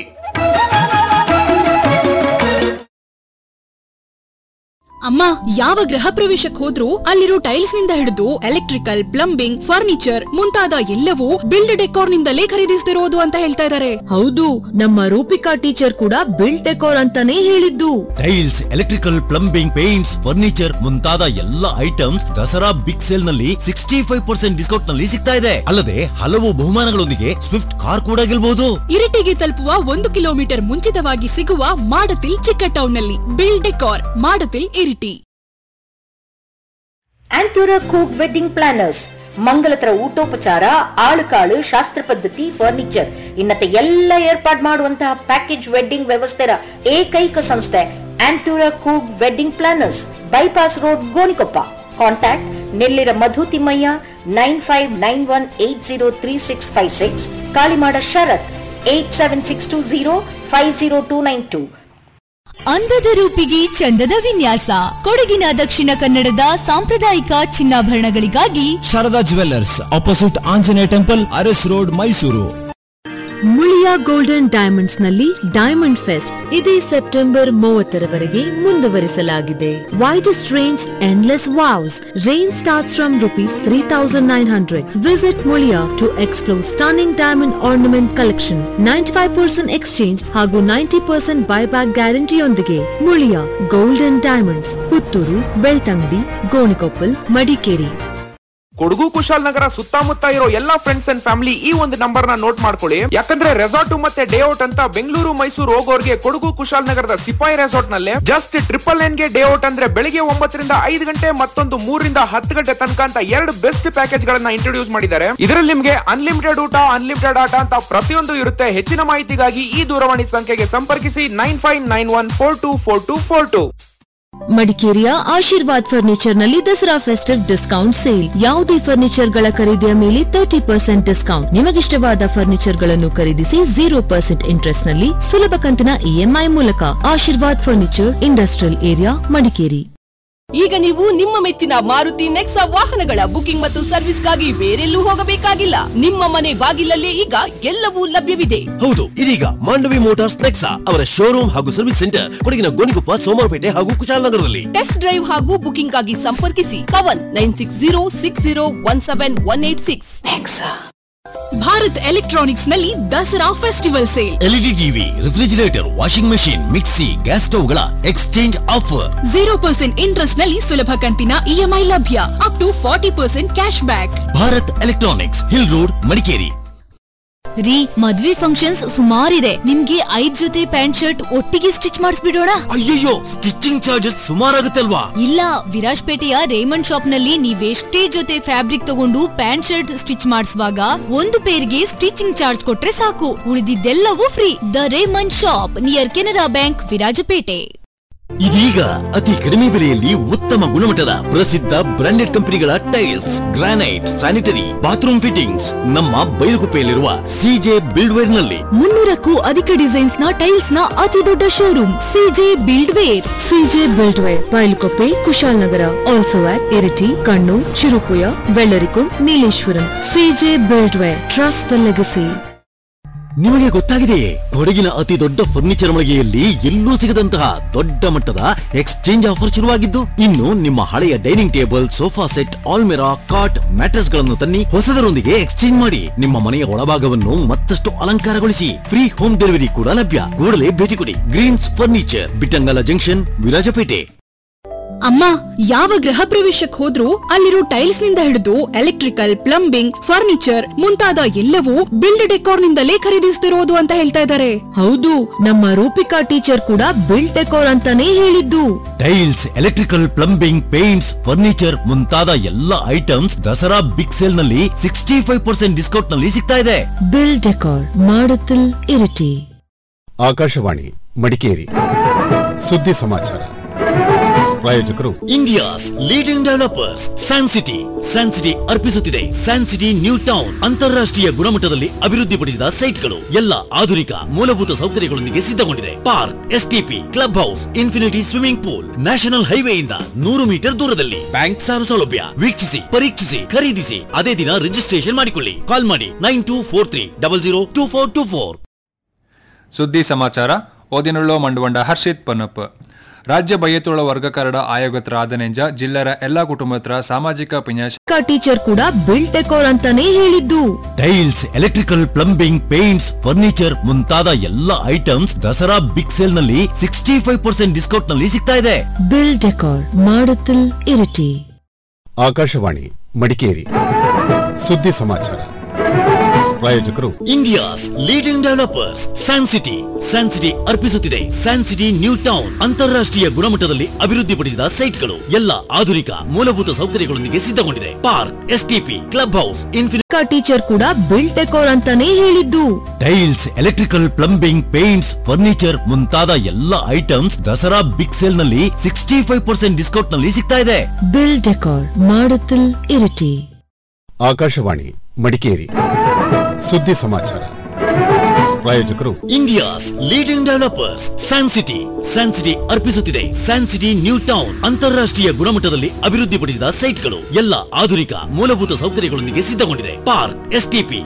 ಅಮ್ಮ ಯಾವ ಗೃಹ ಪ್ರವೇಶಕ್ಕೆ ಹೋದ್ರೂ ಅಲ್ಲಿರೋ ಟೈಲ್ಸ್ ನಿಂದ ಹಿಡಿದು ಎಲೆಕ್ಟ್ರಿಕಲ್ ಪ್ಲಂಬಿಂಗ್ ಫರ್ನಿಚರ್ ಮುಂತಾದ ಎಲ್ಲವೂ ಬಿಲ್ಡ್ ಡೆಕೋರ್ ನಿಂದಲೇ ಖರೀದಿಸ್ತಿರೋದು ಅಂತ ಹೇಳ್ತಾ ಇದ್ದಾರೆ ಹೌದು ನಮ್ಮ ರೂಪಿಕಾ ಟೀಚರ್ ಕೂಡ ಬಿಲ್ಡ್ ಡೆಕೋರ್ ಅಂತಾನೆ ಹೇಳಿದ್ದು tiles electrical plumbing paints furniture ಮುಂತಾದ ಎಲ್ಲ ಐಟಮ್ಸ್ ದಸರಾ ಬಿಗ್ ಸೇಲ್ ನಲ್ಲಿ ಸಿಕ್ಸ್ಟಿ ಫೈವ್ ಪರ್ಸೆಂಟ್ ಡಿಸ್ಕೌಂಟ್ ನಲ್ಲಿ ಸಿಗ್ತಾ ಇದೆ ಅಲ್ಲದೆ ಹಲವು ಬಹುಮಾನಗಳೊಂದಿಗೆ ಸ್ವಿಫ್ಟ್ ಕಾರ್ ಕೂಡ ಗೆಲ್ಬಹುದು ಇರಿಟಿಗೆ ತಲುಪುವ ಒಂದು ಕಿಲೋಮೀಟರ್ ಮುಂಚಿತವಾಗಿ ಸಿಗುವ ಮಾಡತಿಲ್ ಚಿಕ್ಕ ಟೌನ್ ನಲ್ಲಿ ಬಿಲ್ಡ್ ಡೆಕೋರ್ ಮಾಡತಿಲ್ ಇರಿಟಿ ಆಂಟೂರ ಕೂಕ್ ವೆಡ್ಡಿಂಗ್ ಪ್ಲಾನರ್ಸ್ ಮಂಗಲತರ ಊಟೋಪಚಾರ ಆಳುಕಾಳು ಶಾಸ್ತ್ರ ಪದ್ಧತಿ ಫರ್ನಿಚರ್ ಇನ್ನತೆ ಎಲ್ಲ ಏರ್ಪಾಡು ಮಾಡುವಂತಹ ಪ್ಯಾಕೇಜ್ ವೆಡ್ಡಿಂಗ್ ವ್ಯವಸ್ಥೆಯ ಏಕೈಕ ಸಂಸ್ಥೆ Antura Koog wedding planners bypass road Gonikoppa contact Nellira Madhu Thimmaiah nine five nine one eight zero three six five six Kalimada Sharath eight seven six two zero five zero two nine two ಅಂದದ ರೂಪಿಗೆ ಚಂದದ ವಿನ್ಯಾಸ ಕೊಡಗಿನ ದಕ್ಷಿಣ ಕನ್ನಡದ ಸಾಂಪ್ರದಾಯಿಕ ಚಿನ್ನಾಭರಣಗಳಿಗಾಗಿ Sharada jewellers opposite Anjaneya temple Aras road Mysuru Muliya golden diamonds ನಲ್ಲಿ ಡೈಮಂಡ್ ಫೆಸ್ಟ್ ಇದೇ ಸೆಪ್ಟೆಂಬರ್ ಮೂವತ್ತರವರೆಗೆ ಮುಂದುವರಿಸಲಾಗಿದೆ widest range endless wows range starts from rupees three thousand nine hundred visit Muliya to explore stunning diamond ornament collection ninety five percent exchange ಹಾಗೂ ninety percent buyback ಗ್ಯಾರಂಟಿಯೊಂದಿಗೆ Muliya golden diamonds Puttur Belthangady Gonikoppal Madikeri Kodagu Kushalnagar ಸುತ್ತಮುತ್ತ ಇರೋ ಎಲ್ಲಾ friends and family ಈ ಒಂದು number ನ note ಮಾಡ್ಕೊಳ್ಳಿ ಯಾಕಂದ್ರೆ ರೆಸಾರ್ಟ್ ಮತ್ತೆ ಡೇ ಔಟ್ ಅಂತ ಬೆಂಗಳೂರು ಮೈಸೂರು ಹೋಗೋರ್ಗೆ ಕೊಡಗು ಕುಶಾಲನಗರದ ಸಿಪಾಯಿ ರೆಸಾರ್ಟ್ ನಲ್ಲಿ ಜಸ್ಟ್ ಟ್ರಿಪಲ್ ಎನ್ ಗೆ ಡೇ ಔಟ್ ಅಂದ್ರೆ ಬೆಳಿಗ್ಗೆ ಒಂಬತ್ತರಿಂದ ಐದು ಗಂಟೆ ಮತ್ತೊಂದು ಮೂರರಿಂದ ಹತ್ತು ಗಂಟೆ ತನಕ ಅಂತ ಎರಡು ಬೆಸ್ಟ್ ಪ್ಯಾಕೇಜ್ ಗಳನ್ನ ಇಂಟ್ರೊಡ್ಯೂಸ್ ಮಾಡಿದ್ದಾರೆ ಇದರಲ್ಲಿ ನಿಮ್ಗೆ ಅನ್ಲಿಮಿಟೆಡ್ ಊಟ ಅನ್ಲಿಮಿಟೆಡ್ ಆಟ ಅಂತ ಪ್ರತಿಯೊಂದು ಇರುತ್ತೆ ಹೆಚ್ಚಿನ ಮಾಹಿತಿಗಾಗಿ ಈ ದೂರವಾಣಿ ಸಂಖ್ಯೆಗೆ ಸಂಪರ್ಕಿಸಿ nine five nine one four two four two four two ಮಡಿಕೇರಿಯ ಆಶೀರ್ವಾದ್ ಫರ್ನಿಚರ್ ನಲ್ಲಿ ದಸರಾ ಫೆಸ್ಟಿವ್ ಡಿಸ್ಕೌಂಟ್ ಸೇಲ್ ಯಾವುದೇ ಫರ್ನಿಚರ್ ಗಳ ಖರೀದಿಯ ಮೇಲೆ ತರ್ಟಿ ಪರ್ಸೆಂಟ್ ಡಿಸ್ಕೌಂಟ್ ನಿಮಗಿಷ್ಟವಾದ ಫರ್ನಿಚರ್ ಗಳನ್ನು ಖರೀದಿಸಿ ಜೀರೋ ಪರ್ಸೆಂಟ್ ಇಂಟ್ರೆಸ್ಟ್ ನಲ್ಲಿ ಸುಲಭ ಕಂತಿನ ಇಎಂಐ ಮೂಲಕ Ashirvad furniture industrial area Madikeri ಈಗ ನೀವು ನಿಮ್ಮ ಮೆಚ್ಚಿನ ಮಾರುತಿ ನೆಕ್ಸಾ ವಾಹನಗಳ ಬುಕಿಂಗ್ ಮತ್ತು ಸರ್ವಿಸ್ಗಾಗಿ ಬೇರೆಲ್ಲೂ ಹೋಗಬೇಕಾಗಿಲ್ಲ ನಿಮ್ಮ ಮನೆ ಬಾಗಿಲಲ್ಲೇ ಈಗ ಎಲ್ಲವೂ ಲಭ್ಯವಿದೆ ಹೌದು ಇದೀಗ ಮಾಂಡವಿ ಮೋಟಾರ್ಸ್ ನೆಕ್ಸಾ ಅವರ ಶೋರೂಮ್ ಹಾಗೂ ಸರ್ವಿಸ್ ಸೆಂಟರ್ ಕೊಡಗಿನ ಗೋಣಿಕೊಪ್ಪ ಸೋಮವಾರಪೇಟೆ ಹಾಗೂ ಕುಶಾಲನಗರದಲ್ಲಿ ಟೆಸ್ಟ್ ಡ್ರೈವ್ ಹಾಗೂ ಬುಕಿಂಗ್ ಗಾಗಿ ಸಂಪರ್ಕಿಸಿ Pavan nine six zero six zero one seven one eight six Bharat electronics ನಲ್ಲಿ Dasara festival sale LED TV refrigerator washing machine mixie gas ಸ್ಟವ್ಗಳ exchange offer zero percent interest ನಲ್ಲಿ ಸುಲಭ ಕಂತಿನ ಇಎಂಐ ಲಭ್ಯ up to forty percent cash back Bharat electronics hill road Madikeri ರೀ ಮದ್ವೆ functions ಸುಮಾರಿದೆ ನಿಮ್ಗೆ ಐದ್ ಜೊತೆ ಪ್ಯಾಂಟ್ ಶರ್ಟ್ ಒಟ್ಟಿಗೆ ಸ್ಟಿಚ್ ಮಾಡಿಸ್ಬಿಡೋಣ ಅಯ್ಯಯ್ಯೋ ಸ್ಟಿಚಿಂಗ್ ಚಾರ್ಜಸ್ ಸುಮಾರಾಗುತ್ತೆ ಅಲ್ವಾ ಇಲ್ಲ ವಿರಾಜ್ಪೇಟೆಯ ರೇಮಂಡ್ ಶಾಪ್ ನಲ್ಲಿ ನೀವೆಷ್ಟೇ ಜೊತೆ ಫ್ಯಾಬ್ರಿಕ್ ತಗೊಂಡು ಪ್ಯಾಂಟ್ ಶರ್ಟ್ ಸ್ಟಿಚ್ ಮಾಡಿಸುವಾಗ ಒಂದು ಪೇರ್ಗೆ ಸ್ಟಿಚಿಂಗ್ ಚಾರ್ಜ್ ಕೊಟ್ರೆ ಸಾಕು ಉಳಿದಿದ್ದೆಲ್ಲವೂ free the Raymond shop near Canara bank Virajpet ಇದೀಗ ಅತಿ ಕಡಿಮೆ ಬೆಲೆಯಲ್ಲಿ ಉತ್ತಮ ಗುಣಮಟ್ಟದ ಪ್ರಸಿದ್ಧ ಬ್ರಾಂಡೆಡ್ ಕಂಪನಿಗಳ tiles granite sanitary bathroom fittings ನಮ್ಮ ಬೈಲುಗುಪ್ಪೆಯಲ್ಲಿರುವ ಸಿಜೆ ಬಿಲ್ಡ್ವೇರ್ ನಲ್ಲಿ ಮುನ್ನೂರಕ್ಕೂ ಅಧಿಕ ಡಿಸೈನ್ಸ್ ನ ಟೈಲ್ಸ್ ನ ಅತಿ ದೊಡ್ಡ showroom CJ Buildware CJ Buildware Bylakuppe Kushalnagar also at Iritty Kannur Cherupuzha Vellarikundu Nileshwaram CJ Buildware trust the legacy ನಿಮಗೆ ಗೊತ್ತಾಗಿದೆಯೇ ಕೊಡಗಿನ ಅತಿ ದೊಡ್ಡ ಫರ್ನಿಚರ್ ಮಳಿಗೆಯಲ್ಲಿ ಎಲ್ಲೂ ಸಿಗದಂತಹ ದೊಡ್ಡ ಮಟ್ಟದ ಎಕ್ಸ್ಚೇಂಜ್ ಆಫರ್ ಶುರುವಾಗಿದ್ದು ಇನ್ನು ನಿಮ್ಮ ಹಳೆಯ ಡೈನಿಂಗ್ ಟೇಬಲ್ ಸೋಫಾ ಸೆಟ್ ಆಲ್ಮೆರಾ ಕಾಟ್ ಮ್ಯಾಟ್ರೆಸ್ ಗಳನ್ನು ತನ್ನಿ ಹೊಸದರೊಂದಿಗೆ ಎಕ್ಸ್ಚೇಂಜ್ ಮಾಡಿ ನಿಮ್ಮ ಮನೆಯ ಒಳಭಾಗವನ್ನು ಮತ್ತಷ್ಟು ಅಲಂಕಾರಗೊಳಿಸಿ ಫ್ರೀ ಹೋಮ್ ಡೆಲಿವರಿ ಕೂಡ ಲಭ್ಯ ಕೂಡಲೇ ಭೇಟಿ ಕೊಡಿ Greens furniture Bittangala junction Virajpet ಅಮ್ಮ ಯಾವ ಗೃಹ ಪ್ರವೇಶಕ್ಕೆ ಹೋದ್ರೂ ಅಲ್ಲಿರೋ ಟೈಲ್ಸ್ ನಿಂದ ಹಿಡಿದು ಎಲೆಕ್ಟ್ರಿಕಲ್ ಪ್ಲಂಬಿಂಗ್ ಫರ್ನಿಚರ್ ಮುಂತಾದ ಎಲ್ಲವೂ ಬಿಲ್ಡ್ ಡೆಕೋರ್ ನಿಂದಲೇ ಖರೀದಿಸ್ತಿರೋದು ಅಂತ ಹೇಳ್ತಾ ಇದ್ದಾರೆ ಹೌದು ನಮ್ಮ ರೂಪಿಕಾ ಟೀಚರ್ ಕೂಡ ಬಿಲ್ಡ್ ಡೆಕೋರ್ ಅಂತಾನೆ ಹೇಳಿದ್ದು tiles electrical plumbing paints furniture ಮುಂತಾದ ಎಲ್ಲ ಐಟಮ್ಸ್ ದಸರಾ ಬಿಗ್ ಸೇಲ್ ನಲ್ಲಿ ಸಿಕ್ಸ್ಟಿ ಫೈವ್ ಪರ್ಸೆಂಟ್ ಡಿಸ್ಕೌಂಟ್ ನಲ್ಲಿ ಸಿಗ್ತಾ ಇದೆ ಬಿಲ್ ಡೆಕೋರ್ ಮಾಡುತ್ತಲ್ ಇರಿಟಿ ಆಕಾಶವಾಣಿ ಮಡಿಕೇರಿ ಸುದ್ದಿ ಸಮಾಚಾರ ಪ್ರಾಯೋಜಕರು India's leading developers Sancity Sancity ಅರ್ಪಿಸುತ್ತಿದೆ ಸ್ಯಾನ್ಸಿಟಿ ನ್ಯೂ ಟೌನ್ ಅಂತಾರಾಷ್ಟ್ರೀಯ ಗುಣಮಟ್ಟದಲ್ಲಿ ಅಭಿವೃದ್ಧಿಪಡಿಸಿದ ಸೈಟ್ಗಳು ಎಲ್ಲ ಆಧುನಿಕ ಮೂಲಭೂತ ಸೌಕರ್ಯಗಳೊಂದಿಗೆ ಸಿದ್ಧಗೊಂಡಿದೆ park STP club house infinity swimming pool national ಹೈವೇಯಿಂದ ನೂರು ಮೀಟರ್ ದೂರದಲ್ಲಿ ಬ್ಯಾಂಕ್ ಸಾಲ ಸೌಲಭ್ಯ ವೀಕ್ಷಿಸಿ ಪರೀಕ್ಷಿಸಿ ಖರೀದಿಸಿ ಅದೇ ದಿನ ರಿಜಿಸ್ಟ್ರೇಷನ್ ಮಾಡಿಕೊಳ್ಳಿ ಕಾಲ್ ಮಾಡಿ nine two four three double zero two four two four ಸುದ್ದಿ ಸಮಾಚಾರ ಓದಿನುಳ್ಳೋ ಮಂಡುವಂಡ ಹರ್ಷಿತ್ ಪನ್ನಪ್ಪ ರಾಜ್ಯ ಬಯ್ಯತೋಳ ವರ್ಗಕರಡ ಆಯೋಗತ್ರ ಆದನೆಂಜ ಜಿಲ್ಲೆರ ಎಲ್ಲಾ ಕುಟುಂಬತ್ರ ಸಾಮಾಜಿಕ ಪಿನ್ಯಾಸ ಟೀಚರ್ ಕೂಡ ಬಿಲ್ ಡೆಕೋರ್ ಅಂತಾನೆ ಹೇಳಿದ್ದು tiles electrical plumbing paints furniture ಮುಂತಾದ ಎಲ್ಲ ಐಟಮ್ಸ್ ದಸರಾ ಬಿಗ್ ಸೇಲ್ ನಲ್ಲಿ ಸಿಕ್ಸ್ಟಿ ಫೈವ್ ಪರ್ಸೆಂಟ್ ಡಿಸ್ಕೌಂಟ್ ನಲ್ಲಿ ಸಿಗ್ತಾ ಇದೆ ಬಿಲ್ ಡೆಕೋರ್ ಮಾಡುತ್ತಿಲ್ ಇರಿಟಿ ಆಕಾಶವಾಣಿ ಮಡಿಕೇರಿ ಸುದ್ದಿ ಸಮಾಚಾರ ಪ್ರಾಯೋಜಕರು India's leading developers Sancity Sancity ಅರ್ಪಿಸುತ್ತಿದೆ ಸ್ಯಾನ್ಸಿಟಿ ನ್ಯೂ ಟೌನ್ ಅಂತಾರಾಷ್ಟ್ರೀಯ ಗುಣಮಟ್ಟದಲ್ಲಿ ಅಭಿವೃದ್ಧಿಪಡಿಸಿದ ಸೈಟ್ಗಳು ಎಲ್ಲ ಆಧುನಿಕ ಮೂಲಭೂತ ಸೌಕರ್ಯಗಳೊಂದಿಗೆ ಸಿದ್ಧಗೊಂಡಿದೆ park STP club house infinity teacher ಕೂಡ ಬಿಲ್ ಡೆಕೋರ್ ಅಂತಾನೆ ಹೇಳಿದ್ದು tiles electrical plumbing paints furniture ಮುಂತಾದ ಎಲ್ಲ ಐಟಮ್ಸ್ ದಸರಾ ಬಿಗ್ ಸೇಲ್ ನಲ್ಲಿ ಸಿಕ್ಸ್ಟಿ ಫೈವ್ ಪರ್ಸೆಂಟ್ ಡಿಸ್ಕೌಂಟ್ ನಲ್ಲಿ ಸಿಗ್ತಾ ಇದೆ ಬಿಲ್ ಡೆಕೋರ್ ಮಾಡುತ್ತಿಲ್ ಇರಿಟಿ ಆಕಾಶವಾಣಿ ಮಡಿಕೇರಿ ಸುದ್ದಿ ಸಮಾಚಾರ ಪ್ರಾಯೋಜಕರು India's leading developers Sancity Sancity ಅರ್ಪಿಸುತ್ತಿದೆ ಸ್ಯಾನ್ಸಿಟಿ ನ್ಯೂ ಟೌನ್ ಅಂತಾರಾಷ್ಟ್ರೀಯ ಗುಣಮಟ್ಟದಲ್ಲಿ ಅಭಿವೃದ್ಧಿಪಡಿಸಿದ ಸೈಟ್ಗಳು ಎಲ್ಲ ಆಧುನಿಕ ಮೂಲಭೂತ ಸೌಕರ್ಯಗಳೊಂದಿಗೆ ಸಿದ್ಧಗೊಂಡಿದೆ ಪಾರ್ಕ್ ಎಸ್ಟಿಪಿ